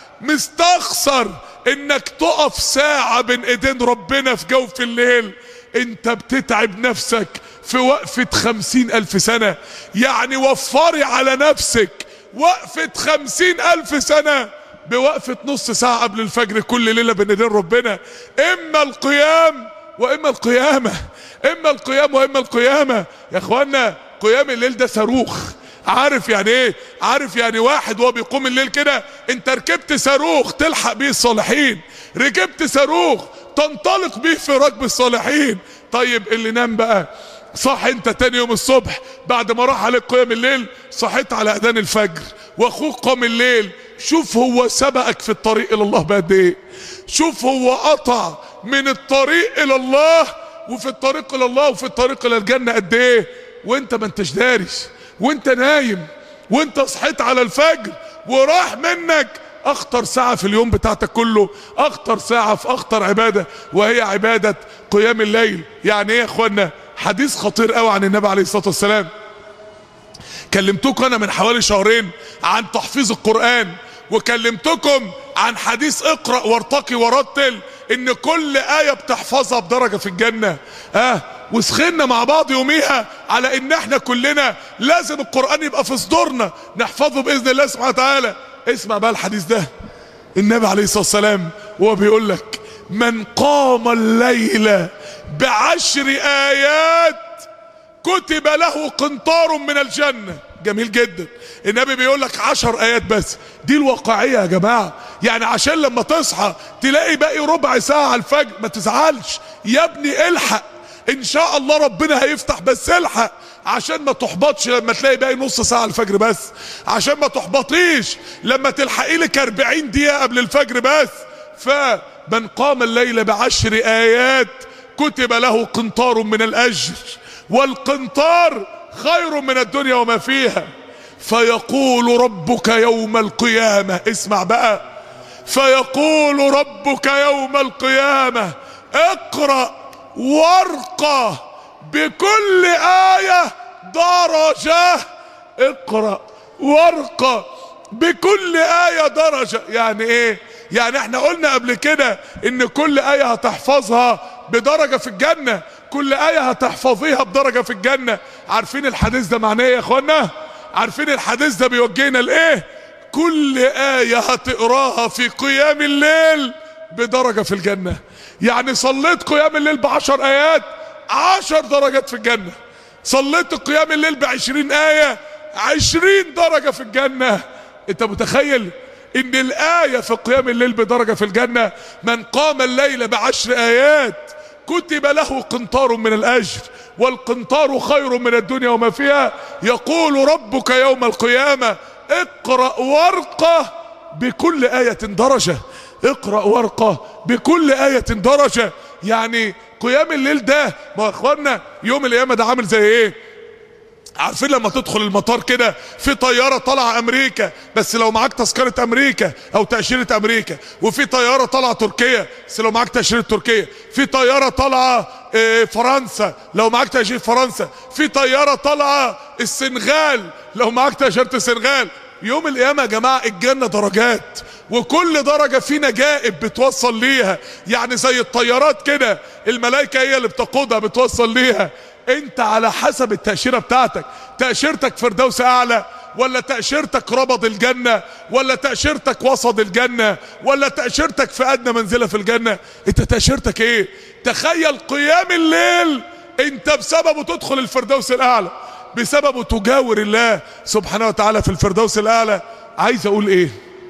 مستخسر انك تقف ساعة بين ايدين ربنا في جوف الليل انت بتتعب نفسك في وقفة خمسين الف سنة يعني وفري على نفسك وقفة خمسين الف سنة بوقفة نص ساعة قبل الفجر كل ليلة بين ايدين ربنا اما القيام واما القيامة اما القيام واما القيامة يا اخوانا قيام الليل ده صاروخ عارف يعني ايه عارف يعني واحد وهو بيقوم الليل كده انت ركبت صاروخ تلحق بيه الصالحين ركبت صاروخ تنطلق بيه في ركب الصالحين طيب اللي نام بقى صح انت تاني يوم الصبح بعد ما راح عليك قيام الليل صحيت على اذان الفجر واخوك قام الليل شوف هو سبقك في الطريق الى الله بقد ايه شوف هو قطع من الطريق الى الله وفي الطريق الى الله وفي الطريق الى الجنه قد ايه وانت ما انتش دارس وانت نايم وانت صحيت على الفجر وراح منك اخطر ساعة في اليوم بتاعتك كله اخطر ساعة في اخطر عبادة وهي عبادة قيام الليل يعني ايه يا اخوانا حديث خطير قوي عن النبي عليه الصلاة والسلام كلمتكم انا من حوالي شهرين عن تحفيظ القرآن وكلمتكم عن حديث اقرأ وارتقي ورتل ان كل آية بتحفظها بدرجة في الجنة اه وسخنا مع بعض يوميها على ان احنا كلنا لازم القرآن يبقى في صدورنا نحفظه بإذن الله سبحانه وتعالى اسمع بقى الحديث ده النبي عليه الصلاة والسلام وهو بيقول لك من قام الليل بعشر آيات كتب له قنطار من الجنة جميل جدا النبي بيقول لك عشر ايات بس دي الواقعية يا جماعة يعني عشان لما تصحى تلاقي باقي ربع ساعة على الفجر ما تزعلش يا ابني الحق ان شاء الله ربنا هيفتح بس الحق عشان ما تحبطش لما تلاقي باقي نص ساعة على الفجر بس عشان ما تحبطيش لما تلحقي لك 40 دقيقة قبل الفجر بس فمن قام الليل بعشر ايات كتب له قنطار من الاجر والقنطار خير من الدنيا وما فيها فيقول ربك يوم القيامة اسمع بقى فيقول ربك يوم القيامة اقرأ ورقة بكل آية درجة اقرأ ورقة بكل آية درجة يعني ايه يعني احنا قلنا قبل كده ان كل آية هتحفظها بدرجة في الجنة كل آية هتحفظيها بدرجة في الجنة عارفين الحديث ده معناه ايه يا اخوانا عارفين الحديث ده بيوجهنا لايه كل آية هتقراها في قيام الليل بدرجة في الجنة يعني صليت قيام الليل بعشر آيات عشر درجات في الجنة صليت قيام الليل بعشرين آية عشرين درجة في الجنة انت متخيل ان الآية في قيام الليل بدرجة في الجنة من قام الليل بعشر آيات كتب له قنطار من الأجر والقنطار خير من الدنيا وما فيها يقول ربك يوم القيامة اقرأ ورقة بكل آية درجة اقرأ ورقة بكل آية درجة يعني قيام الليل ده ما اخوانا يوم القيامة ده عامل زي ايه عارفين لما تدخل المطار كده في طيارة طالعة امريكا بس لو معاك تذكرة امريكا او تأشيرة امريكا وفي طيارة طالعة تركيا بس لو معاك تأشيرة تركيا في طيارة طالعة اه فرنسا لو معاك تأشيرة فرنسا في طيارة طالعة السنغال لو معاك تأشيرة السنغال يوم القيامة يا جماعة الجنة درجات وكل درجة في نجائب بتوصل ليها يعني زي الطيارات كده الملائكة هي اللي بتقودها بتوصل ليها انت على حسب التأشيرة بتاعتك تأشيرتك فردوس اعلى ولا تأشيرتك ربض الجنة ولا تأشيرتك وسط الجنة ولا تأشيرتك في ادنى منزلة في الجنة انت تأشيرتك ايه تخيل قيام الليل انت بسببه تدخل الفردوس الاعلى بسببه تجاور الله سبحانه وتعالى في الفردوس الاعلى عايز اقول ايه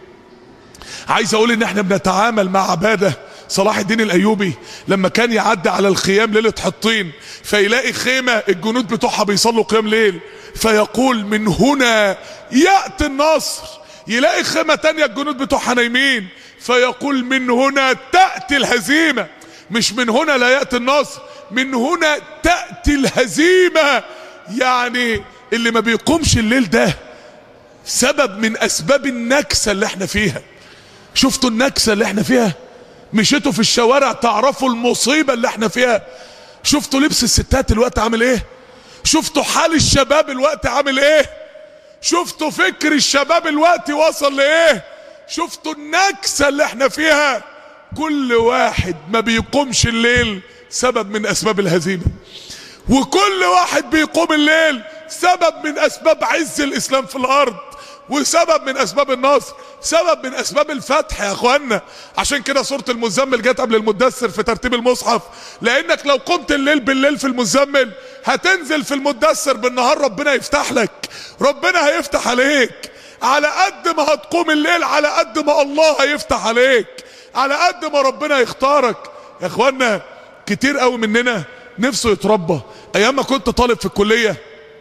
عايز اقول ان احنا بنتعامل مع عباده صلاح الدين الايوبي لما كان يعدي على الخيام ليله حطين فيلاقي خيمه الجنود بتوعها بيصلوا قيام ليل فيقول من هنا ياتي النصر يلاقي خيمه تانية الجنود بتوعها نايمين فيقول من هنا تاتي الهزيمه مش من هنا لا ياتي النصر من هنا تاتي الهزيمه يعني اللي ما بيقومش الليل ده سبب من اسباب النكسه اللي احنا فيها شفتوا النكسه اللي احنا فيها مشيتوا في الشوارع تعرفوا المصيبة اللي احنا فيها شفتوا لبس الستات الوقت عامل ايه شفتوا حال الشباب الوقت عامل ايه شفتوا فكر الشباب الوقت وصل لايه شفتوا النكسة اللي احنا فيها كل واحد ما بيقومش الليل سبب من اسباب الهزيمة وكل واحد بيقوم الليل سبب من اسباب عز الاسلام في الارض وسبب من اسباب النصر سبب من اسباب الفتح يا اخوانا عشان كده سورة المزمل جت قبل المدثر في ترتيب المصحف لانك لو قمت الليل بالليل في المزمل هتنزل في المدثر بالنهار ربنا يفتح لك ربنا هيفتح عليك على قد ما هتقوم الليل على قد ما الله هيفتح عليك على قد ما ربنا يختارك يا اخوانا كتير قوي مننا نفسه يتربى ايام ما كنت طالب في الكليه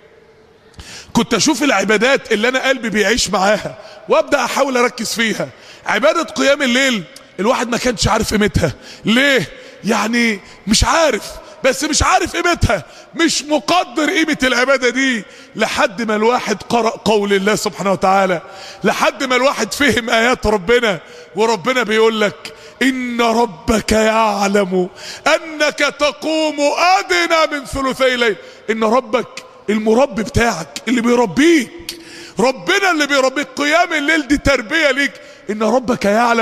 كنت اشوف العبادات اللي انا قلبي بيعيش معاها وابدا احاول اركز فيها عبادة قيام الليل الواحد ما كانش عارف قيمتها ليه يعني مش عارف بس مش عارف قيمتها مش مقدر قيمة العبادة دي لحد ما الواحد قرأ قول الله سبحانه وتعالى لحد ما الواحد فهم آيات ربنا وربنا بيقول لك إن ربك يعلم أنك تقوم أدنى من ثلثي الليل إن ربك المربي بتاعك اللي بيربيك ربنا اللي بيربيك قيام الليل دي تربية ليك ان ربك يعلم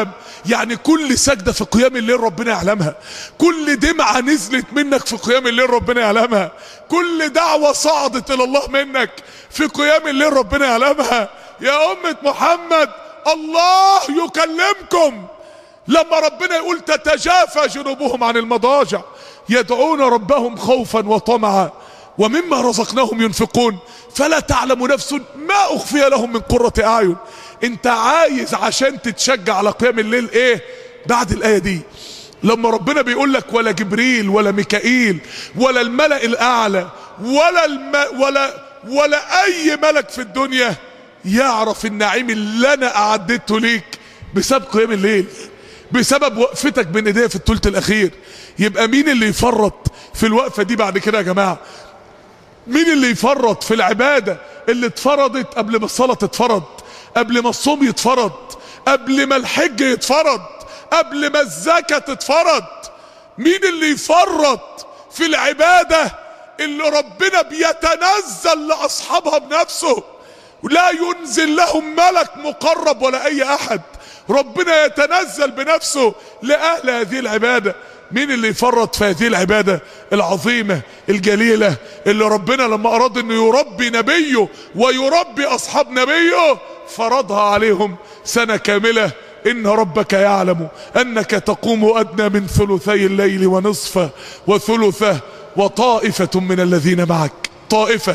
يعني كل سجدة في قيام الليل ربنا يعلمها كل دمعة نزلت منك في قيام الليل ربنا يعلمها كل دعوة صعدت الى الله منك في قيام الليل ربنا يعلمها يا أمة محمد الله يكلمكم لما ربنا يقول تتجافى جنوبهم عن المضاجع يدعون ربهم خوفا وطمعا ومما رزقناهم ينفقون فلا تعلم نفس ما اخفي لهم من قرة اعين انت عايز عشان تتشجع على قيام الليل ايه بعد الايه دي لما ربنا بيقول لك ولا جبريل ولا ميكائيل ولا الملأ الاعلى ولا الم... ولا ولا اي ملك في الدنيا يعرف النعيم اللي انا اعددته ليك بسبب قيام الليل بسبب وقفتك بين ايديا في الثلث الاخير يبقى مين اللي يفرط في الوقفه دي بعد كده يا جماعه مين اللي يفرط في العباده اللي اتفرضت قبل ما الصلاه تتفرض قبل ما الصوم يتفرض قبل ما الحج يتفرض قبل ما الزكاه تتفرض مين اللي يفرط في العباده اللي ربنا بيتنزل لاصحابها بنفسه لا ينزل لهم ملك مقرب ولا اي احد ربنا يتنزل بنفسه لأهل هذه العبادة مين اللي يفرط في هذه العبادة العظيمة الجليلة اللي ربنا لما أراد أنه يربي نبيه ويربي أصحاب نبيه فرضها عليهم سنة كاملة إن ربك يعلم أنك تقوم أدنى من ثلثي الليل ونصفه وثلثه وطائفة من الذين معك طائفة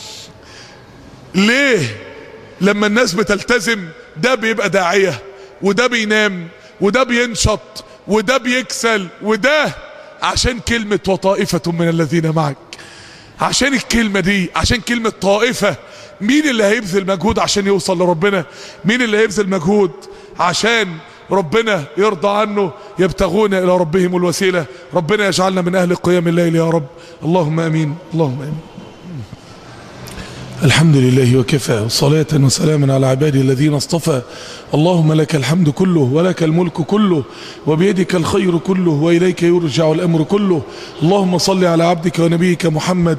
ليه لما الناس بتلتزم ده بيبقى داعيه وده بينام وده بينشط وده بيكسل وده عشان كلمة وطائفة من الذين معك عشان الكلمة دي عشان كلمة طائفة مين اللي هيبذل مجهود عشان يوصل لربنا مين اللي هيبذل مجهود عشان ربنا يرضى عنه يبتغون الى ربهم الوسيلة ربنا يجعلنا من اهل قيام الليل يا رب اللهم امين اللهم امين الحمد لله وكفى صلاة وسلاما على عباده الذين اصطفى اللهم لك الحمد كله ولك الملك كله وبيدك الخير كله وإليك يرجع الأمر كله اللهم صل على عبدك ونبيك محمد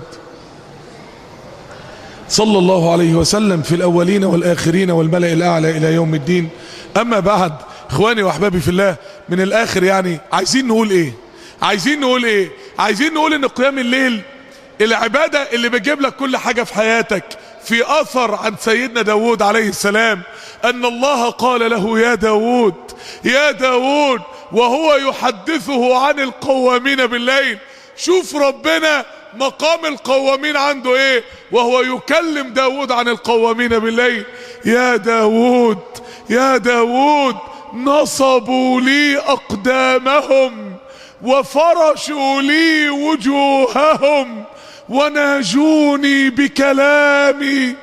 صلى الله عليه وسلم في الأولين والآخرين والملأ الأعلى إلى يوم الدين أما بعد إخواني وأحبابي في الله من الآخر يعني عايزين نقول إيه عايزين نقول إيه عايزين نقول إن قيام الليل العبادة اللي بتجيب لك كل حاجة في حياتك في أثر عن سيدنا داود عليه السلام أن الله قال له يا داود يا داود وهو يحدثه عن القوامين بالليل شوف ربنا مقام القوامين عنده ايه وهو يكلم داود عن القوامين بالليل يا داود يا داود نصبوا لي أقدامهم وفرشوا لي وجوههم وناجوني بكلامي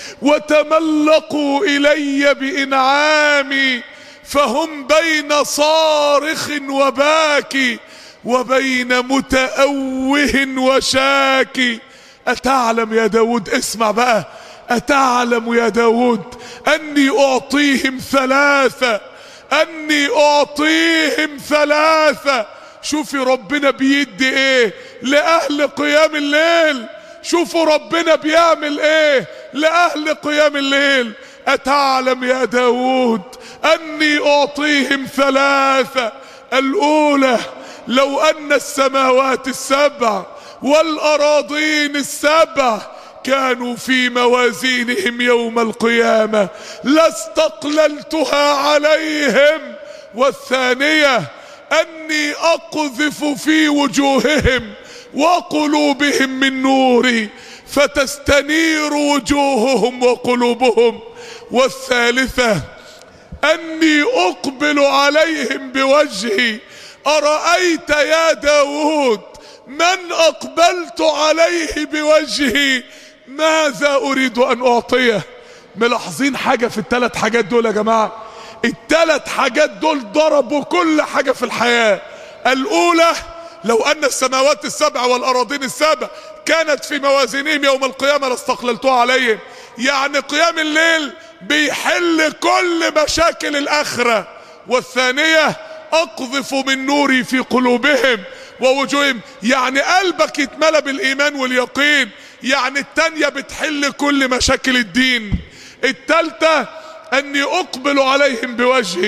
وتملقوا الي بانعامي فهم بين صارخ وباكي وبين متأوه وشاكي أتعلم يا داود اسمع بقى أتعلم يا داود أني أعطيهم ثلاثة أني أعطيهم ثلاثة شوفي ربنا بيدي ايه لأهل قيام الليل شوفوا ربنا بيعمل ايه لأهل قيام الليل أتعلم يا داود أني أعطيهم ثلاثة الأولى لو أن السماوات السبع والأراضين السبع كانوا في موازينهم يوم القيامة لاستقللتها عليهم والثانية أني أقذف في وجوههم وقلوبهم من نوري فتستنير وجوههم وقلوبهم والثالثة أني أقبل عليهم بوجهي أرأيت يا داود من أقبلت عليه بوجهي ماذا أريد أن أعطيه ملاحظين حاجة في الثلاث حاجات دول يا جماعة الثلاث حاجات دول ضربوا كل حاجة في الحياة الأولى لو أن السماوات السبع والأراضين السبع كانت في موازينهم يوم القيامة لاستقللتها عليهم يعني قيام الليل بيحل كل مشاكل الآخرة والثانية أقذف من نوري في قلوبهم ووجوههم يعني قلبك يتملى بالإيمان واليقين يعني التانية بتحل كل مشاكل الدين التالتة أني أقبل عليهم بوجهي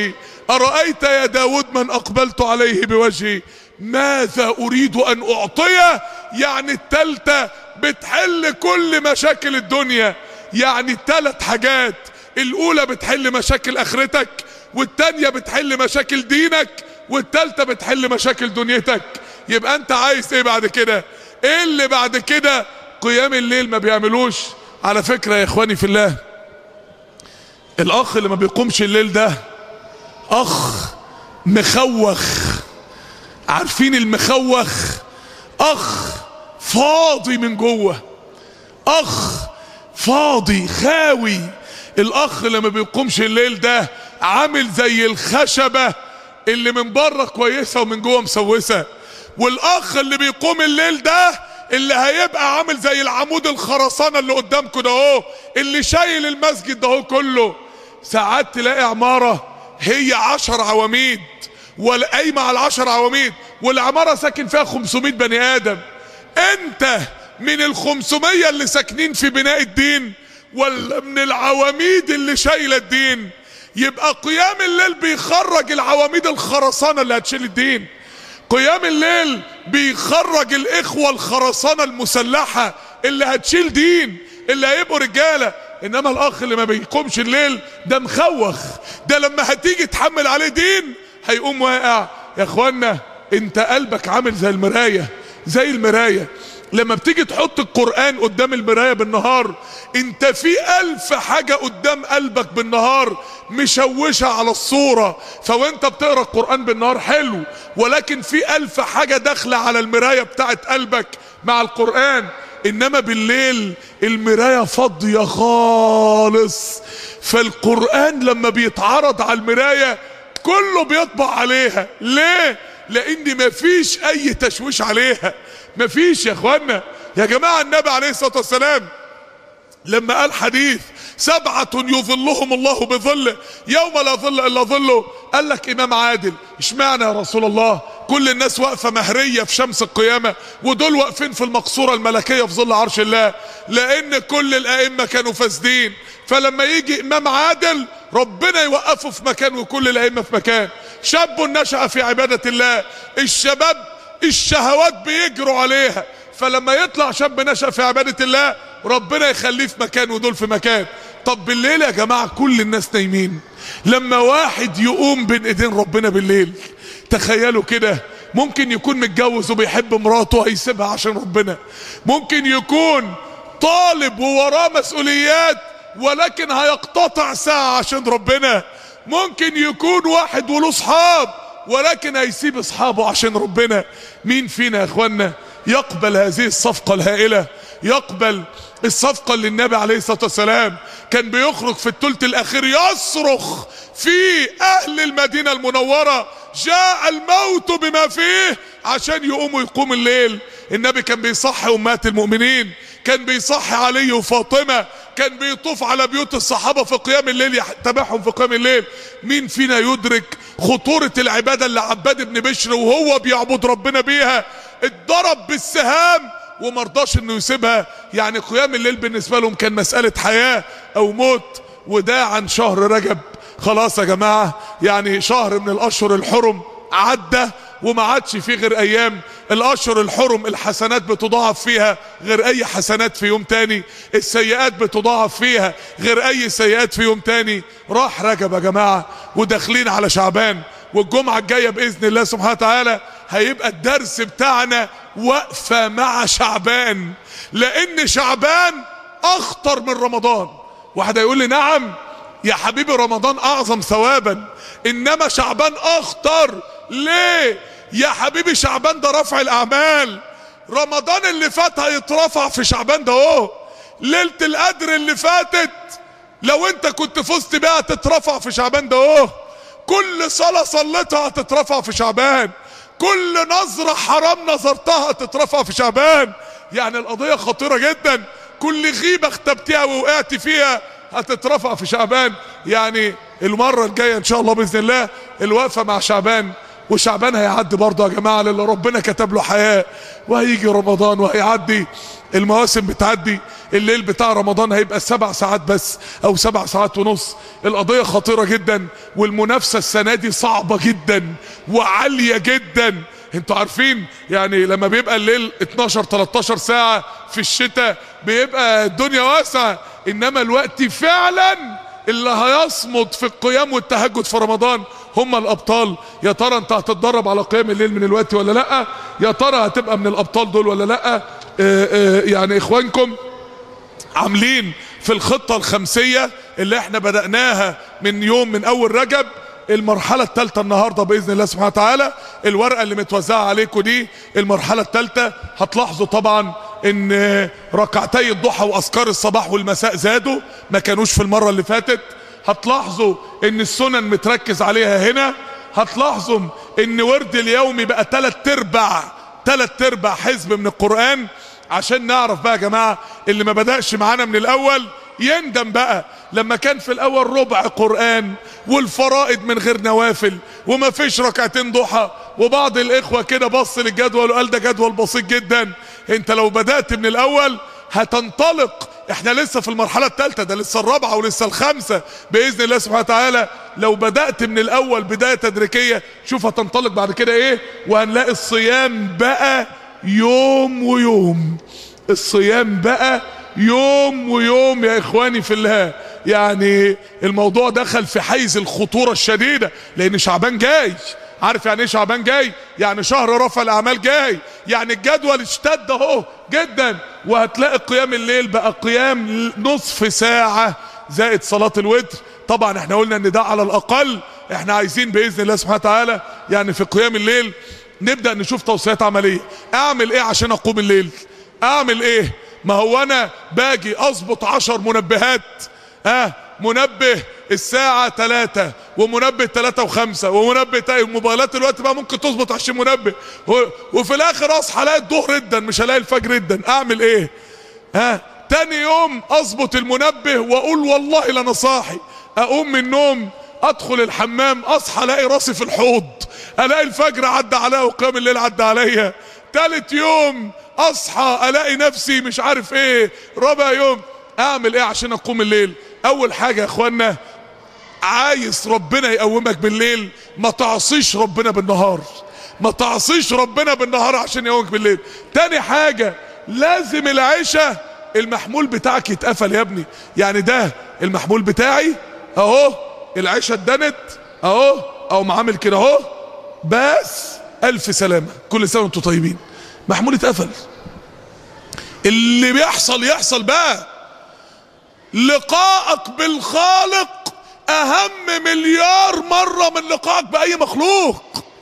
أرأيت يا داود من أقبلت عليه بوجهي ماذا أريد أن أعطيه يعني التالتة بتحل كل مشاكل الدنيا يعني التلات حاجات الأولى بتحل مشاكل آخرتك والتانية بتحل مشاكل دينك والتالتة بتحل مشاكل دنيتك يبقى أنت عايز إيه بعد كده إيه اللي بعد كده قيام الليل ما بيعملوش على فكرة يا إخواني في الله الأخ اللي ما بيقومش الليل ده أخ مخوخ عارفين المخوخ اخ فاضي من جوه اخ فاضي خاوي الاخ اللي ما بيقومش الليل ده عامل زي الخشبة اللي من بره كويسة ومن جوه مسوسة والاخ اللي بيقوم الليل ده اللي هيبقى عامل زي العمود الخرسانة اللي قدامكم ده اهو اللي شايل المسجد ده اهو كله ساعات تلاقي عمارة هي عشر عواميد ولا قايمة على العشر عواميد والعمارة ساكن فيها 500 بني آدم انت من ال 500 اللي ساكنين في بناء الدين ولا من العواميد اللي شايلة الدين يبقى قيام الليل بيخرج العواميد الخرسانة اللي هتشيل الدين قيام الليل بيخرج الاخوة الخرسانة المسلحة اللي هتشيل دين اللي هيبقوا رجالة انما الاخ اللي ما بيقومش الليل ده مخوخ ده لما هتيجي تحمل عليه دين هيقوم واقع يا اخوانا انت قلبك عامل زي المراية زي المراية لما بتيجي تحط القرآن قدام المراية بالنهار انت في الف حاجة قدام قلبك بالنهار مشوشة على الصورة فوانت بتقرأ القرآن بالنهار حلو ولكن في الف حاجة داخلة على المراية بتاعت قلبك مع القرآن انما بالليل المراية فاضية خالص فالقرآن لما بيتعرض على المراية كله بيطبع عليها ليه لان مفيش اي تشويش عليها مفيش يا اخوانا يا جماعة النبي عليه الصلاة والسلام لما قال حديث سبعة يظلهم الله بظله يوم لا ظل الا ظله قال لك امام عادل اشمعنى يا رسول الله كل الناس واقفة مهرية في شمس القيامة ودول واقفين في المقصورة الملكية في ظل عرش الله لان كل الائمة كانوا فاسدين فلما يجي امام عادل ربنا يوقفه في مكان وكل الائمة في مكان شاب نشأ في عبادة الله الشباب الشهوات بيجروا عليها فلما يطلع شاب نشأ في عبادة الله ربنا يخليه في مكان ودول في مكان طب بالليل يا جماعة كل الناس نايمين لما واحد يقوم بين ايدين ربنا بالليل تخيلوا كده ممكن يكون متجوز وبيحب مراته هيسيبها عشان ربنا ممكن يكون طالب ووراه مسؤوليات ولكن هيقتطع ساعة عشان ربنا ممكن يكون واحد وله اصحاب ولكن هيسيب اصحابه عشان ربنا مين فينا يا اخوانا يقبل هذه الصفقة الهائلة يقبل الصفقة اللي النبي عليه الصلاة والسلام كان بيخرج في الثلث الاخير يصرخ في اهل المدينة المنورة جاء الموت بما فيه عشان يقوموا يقوم الليل النبي كان بيصحي امهات المؤمنين كان بيصحي علي وفاطمة كان بيطوف على بيوت الصحابة في قيام الليل يتابعهم في قيام الليل مين فينا يدرك خطورة العبادة اللي عباد ابن بشر وهو بيعبد ربنا بيها اتضرب بالسهام ومرضاش انه يسيبها يعني قيام الليل بالنسبة لهم كان مسألة حياة او موت وده عن شهر رجب خلاص يا جماعة يعني شهر من الاشهر الحرم عدى وما عادش فيه غير ايام الاشهر الحرم الحسنات بتضاعف فيها غير اي حسنات في يوم تاني السيئات بتضاعف فيها غير اي سيئات في يوم تاني راح رجب يا جماعة وداخلين على شعبان والجمعة الجاية باذن الله سبحانه وتعالى هيبقى الدرس بتاعنا وقفة مع شعبان لان شعبان اخطر من رمضان واحد هيقول لي نعم يا حبيبي رمضان اعظم ثوابا انما شعبان اخطر ليه يا حبيبي شعبان ده رفع الاعمال رمضان اللي فات هيترفع في شعبان ده اهو ليله القدر اللي فاتت لو انت كنت فزت بيها هتترفع في شعبان ده اهو كل صلاه صليتها هتترفع في شعبان كل نظره حرام نظرتها هتترفع في شعبان يعني القضيه خطيره جدا كل غيبه اختبتها ووقعت فيها هتترفع في شعبان يعني المرة الجاية ان شاء الله بإذن الله الوقفة مع شعبان وشعبان هيعدي برضه يا جماعه للي ربنا كتب له حياه وهيجي رمضان وهيعدي المواسم بتعدي الليل بتاع رمضان هيبقى سبع ساعات بس او سبع ساعات ونص القضيه خطيره جدا والمنافسه السنه دي صعبه جدا وعاليه جدا انتوا عارفين يعني لما بيبقى الليل 12 13 ساعه في الشتاء بيبقى الدنيا واسعه انما الوقت فعلا اللي هيصمد في القيام والتهجد في رمضان هم الابطال يا ترى انت هتتدرب على قيام الليل من الوقت ولا لا يا ترى هتبقى من الابطال دول ولا لا اه اه يعني اخوانكم عاملين في الخطة الخمسية اللي احنا بدأناها من يوم من اول رجب المرحلة الثالثة النهاردة بإذن الله سبحانه وتعالى الورقة اللي متوزعة عليكم دي المرحلة الثالثة هتلاحظوا طبعا ان ركعتي الضحى واذكار الصباح والمساء زادوا ما كانوش في المرة اللي فاتت هتلاحظوا ان السنن متركز عليها هنا هتلاحظوا ان ورد اليومي بقى تلات ارباع تلات ارباع حزب من القرآن عشان نعرف بقى يا جماعة اللي ما بدأش معانا من الاول يندم بقى لما كان في الاول ربع قرآن والفرائض من غير نوافل وما فيش ركعتين ضحى وبعض الاخوة كده بص للجدول وقال ده جدول بسيط جدا انت لو بدأت من الاول هتنطلق احنا لسه في المرحلة الثالثة ده لسه الرابعة ولسه الخامسة بإذن الله سبحانه وتعالى لو بدأت من الأول بداية تدريجية شوف هتنطلق بعد كده ايه وهنلاقي الصيام بقى يوم ويوم الصيام بقى يوم ويوم يا اخواني في الله يعني الموضوع دخل في حيز الخطورة الشديدة لان شعبان جاي عارف يعني ايه شعبان جاي يعني شهر رفع الاعمال جاي يعني الجدول اشتد اهو جدا وهتلاقي قيام الليل بقى قيام نصف ساعة زائد صلاة الوتر طبعا احنا قلنا ان ده على الاقل احنا عايزين باذن الله سبحانه وتعالى يعني في قيام الليل نبدأ نشوف توصيات عملية اعمل ايه عشان اقوم الليل اعمل ايه ما هو انا باجي اظبط عشر منبهات ها آه منبه الساعة تلاتة ومنبه تلاتة وخمسة ومنبه تا... موبايلات الوقت بقى ممكن تظبط عشرين منبه و... وفي الاخر اصحى الاقي الظهر جدا مش هلاقي الفجر جدا اعمل ايه ها آه تاني يوم اظبط المنبه واقول والله لا صاحي اقوم من النوم ادخل الحمام اصحى الاقي راسي في الحوض الاقي الفجر عدى عليا وقيام الليل عدى عليا تالت يوم اصحى الاقي نفسي مش عارف ايه رابع يوم اعمل ايه عشان اقوم الليل اول حاجة يا اخوانا عايز ربنا يقومك بالليل ما تعصيش ربنا بالنهار ما تعصيش ربنا بالنهار عشان يقومك بالليل تاني حاجة لازم العشاء المحمول بتاعك يتقفل يا ابني يعني ده المحمول بتاعي اهو العشاء اتدنت اهو او معامل كده اهو بس الف سلامة كل سنة وانتم طيبين محمول اتقفل اللي بيحصل يحصل بقى لقائك بالخالق اهم مليار مرة من لقائك باي مخلوق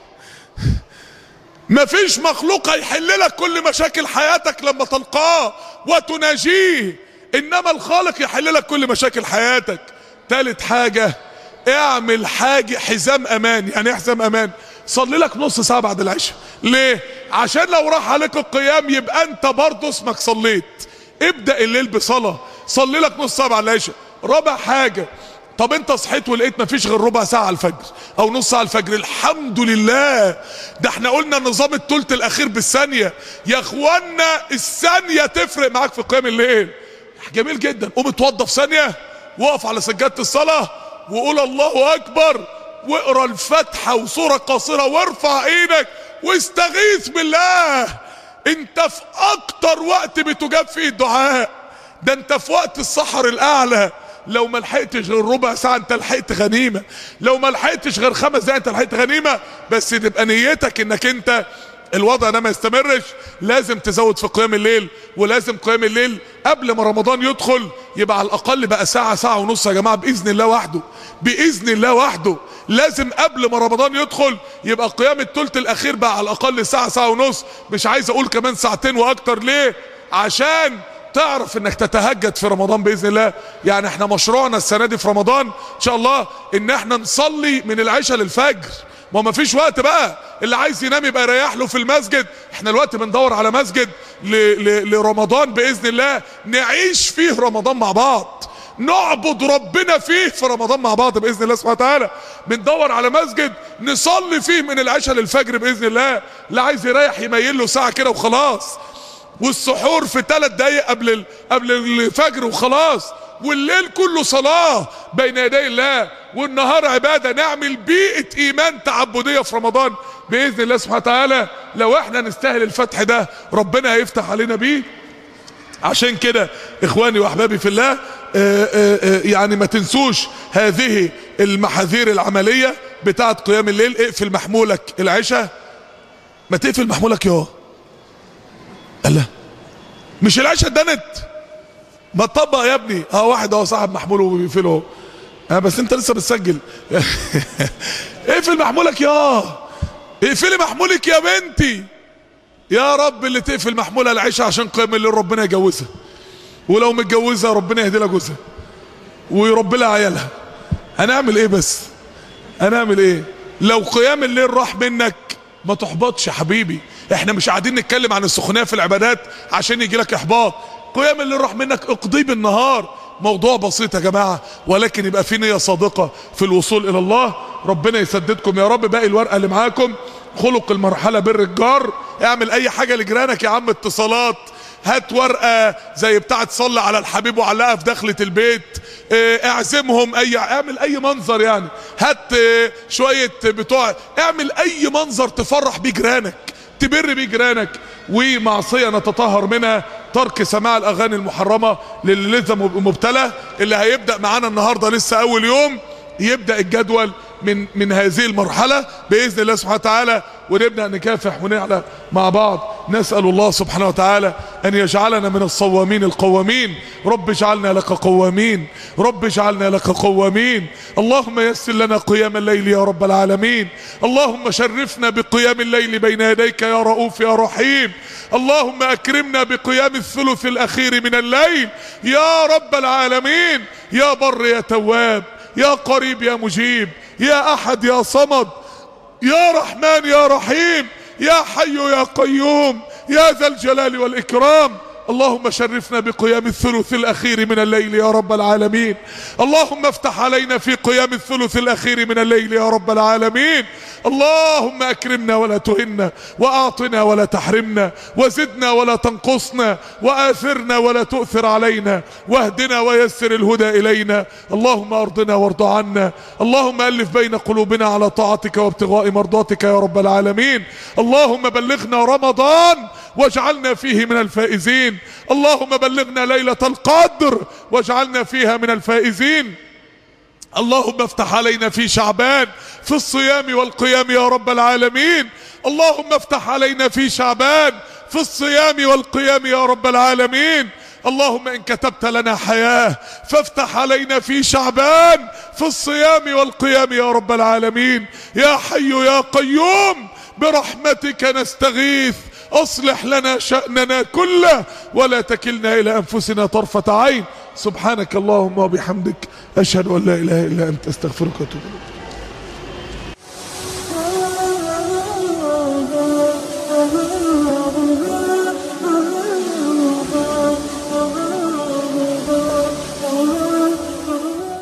مفيش مخلوق هيحل لك كل مشاكل حياتك لما تلقاه وتناجيه انما الخالق يحل لك كل مشاكل حياتك تالت حاجة اعمل حاجة حزام امان يعني ايه حزام امان صلي لك نص ساعة بعد العشاء ليه عشان لو راح عليك القيام يبقى انت برضه اسمك صليت ابدأ الليل بصلاة صلي لك نص ساعة بعد العشاء رابع حاجة طب انت صحيت ولقيت مفيش غير ربع ساعة على الفجر او نص ساعة الفجر الحمد لله ده احنا قلنا نظام التلت الاخير بالثانية يا اخوانا الثانية تفرق معاك في قيام الليل جميل جدا قوم اتوضى في ثانية وقف على سجادة الصلاة وقول الله اكبر واقرا الفاتحة وسورة قصيرة وارفع ايدك واستغيث بالله انت في اكتر وقت بتجاب فيه الدعاء ده انت في وقت السحر الاعلى لو ما لحقتش غير ربع ساعة انت لحقت غنيمة لو ما لحقتش غير خمس دقايق انت لحقت غنيمة بس تبقى نيتك انك انت الوضع ده ما يستمرش لازم تزود في قيام الليل ولازم قيام الليل قبل ما رمضان يدخل يبقى على الاقل بقى ساعة ساعة ونص يا جماعة باذن الله وحده باذن الله وحده لازم قبل ما رمضان يدخل يبقى قيام الثلث الاخير بقى على الاقل ساعة ساعة ونص مش عايز اقول كمان ساعتين واكتر ليه عشان تعرف انك تتهجد في رمضان باذن الله يعني احنا مشروعنا السنه دي في رمضان ان شاء الله ان احنا نصلي من العشاء للفجر ما ما فيش وقت بقى اللي عايز ينام يبقى يريح له في المسجد احنا الوقت بندور على مسجد ل ل لرمضان باذن الله نعيش فيه رمضان مع بعض نعبد ربنا فيه في رمضان مع بعض باذن الله سبحانه وتعالى بندور على مسجد نصلي فيه من العشاء للفجر باذن الله اللي عايز يريح يميل له ساعه كده وخلاص والسحور في ثلاث دقايق قبل ال... قبل الفجر وخلاص والليل كله صلاة بين يدي الله والنهار عبادة نعمل بيئة ايمان تعبدية في رمضان باذن الله سبحانه وتعالى لو احنا نستاهل الفتح ده ربنا هيفتح علينا بيه عشان كده اخواني واحبابي في الله آآ آآ يعني ما تنسوش هذه المحاذير العملية بتاعت قيام الليل اقفل محمولك العشاء ما تقفل محمولك يا الله مش العشاء اتدنت ما تطبق يا ابني اه واحد اهو صاحب محموله وبيقفله اه بس انت لسه بتسجل اقفل محمولك يا اقفلي محمولك يا بنتي يا رب اللي تقفل محمولها العشاء عشان قيام الليل ربنا يجوزها ولو متجوزها ربنا يهدي لها جوزها ويربي لها عيالها هنعمل ايه بس هنعمل ايه لو قيام الليل راح منك ما تحبطش يا حبيبي احنا مش قاعدين نتكلم عن السخونيه في العبادات عشان يجي لك احباط قيام الليل راح منك اقضيه بالنهار موضوع بسيط يا جماعة ولكن يبقى في نية صادقة في الوصول الى الله ربنا يسددكم يا رب باقي الورقة اللي معاكم خلق المرحلة بر الجار اعمل اي حاجة لجيرانك يا عم اتصالات هات ورقة زي بتاعة صلي على الحبيب وعلقها في دخلة البيت اه اعزمهم اي اعمل اي منظر يعني هات اه شوية بتوع اعمل اي منظر تفرح بيه جيرانك تبر بيه جيرانك ومعصية نتطهر منها ترك سماع الاغاني المحرمة للي لسه مبتلى اللي هيبدأ معانا النهاردة لسه اول يوم يبدأ الجدول من من هذه المرحلة بإذن الله سبحانه وتعالى ونبدأ نكافح ونعلى مع بعض نسأل الله سبحانه وتعالى أن يجعلنا من الصوامين القوامين رب اجعلنا لك قوامين رب اجعلنا لك قوامين اللهم يسر لنا قيام الليل يا رب العالمين اللهم شرفنا بقيام الليل بين يديك يا رؤوف يا رحيم اللهم أكرمنا بقيام الثلث الأخير من الليل يا رب العالمين يا بر يا تواب يا قريب يا مجيب يا احد يا صمد يا رحمن يا رحيم يا حي يا قيوم يا ذا الجلال والاكرام اللهم شرفنا بقيام الثلث الاخير من الليل يا رب العالمين اللهم افتح علينا في قيام الثلث الاخير من الليل يا رب العالمين اللهم اكرمنا ولا تهنا واعطنا ولا تحرمنا وزدنا ولا تنقصنا واثرنا ولا تؤثر علينا واهدنا ويسر الهدى الينا اللهم ارضنا وارض عنا اللهم الف بين قلوبنا على طاعتك وابتغاء مرضاتك يا رب العالمين اللهم بلغنا رمضان واجعلنا فيه من الفائزين اللهم بلغنا ليلة القدر واجعلنا فيها من الفائزين اللهم افتح علينا في شعبان في الصيام والقيام يا رب العالمين اللهم افتح علينا في شعبان في الصيام والقيام يا رب العالمين اللهم ان كتبت لنا حياة فافتح علينا في شعبان في الصيام والقيام يا رب العالمين يا حي يا قيوم برحمتك نستغيث اصلح لنا شأننا كله ولا تكلنا الى انفسنا طرفة عين سبحانك اللهم وبحمدك اشهد ان لا اله الا انت استغفرك واتوب اليك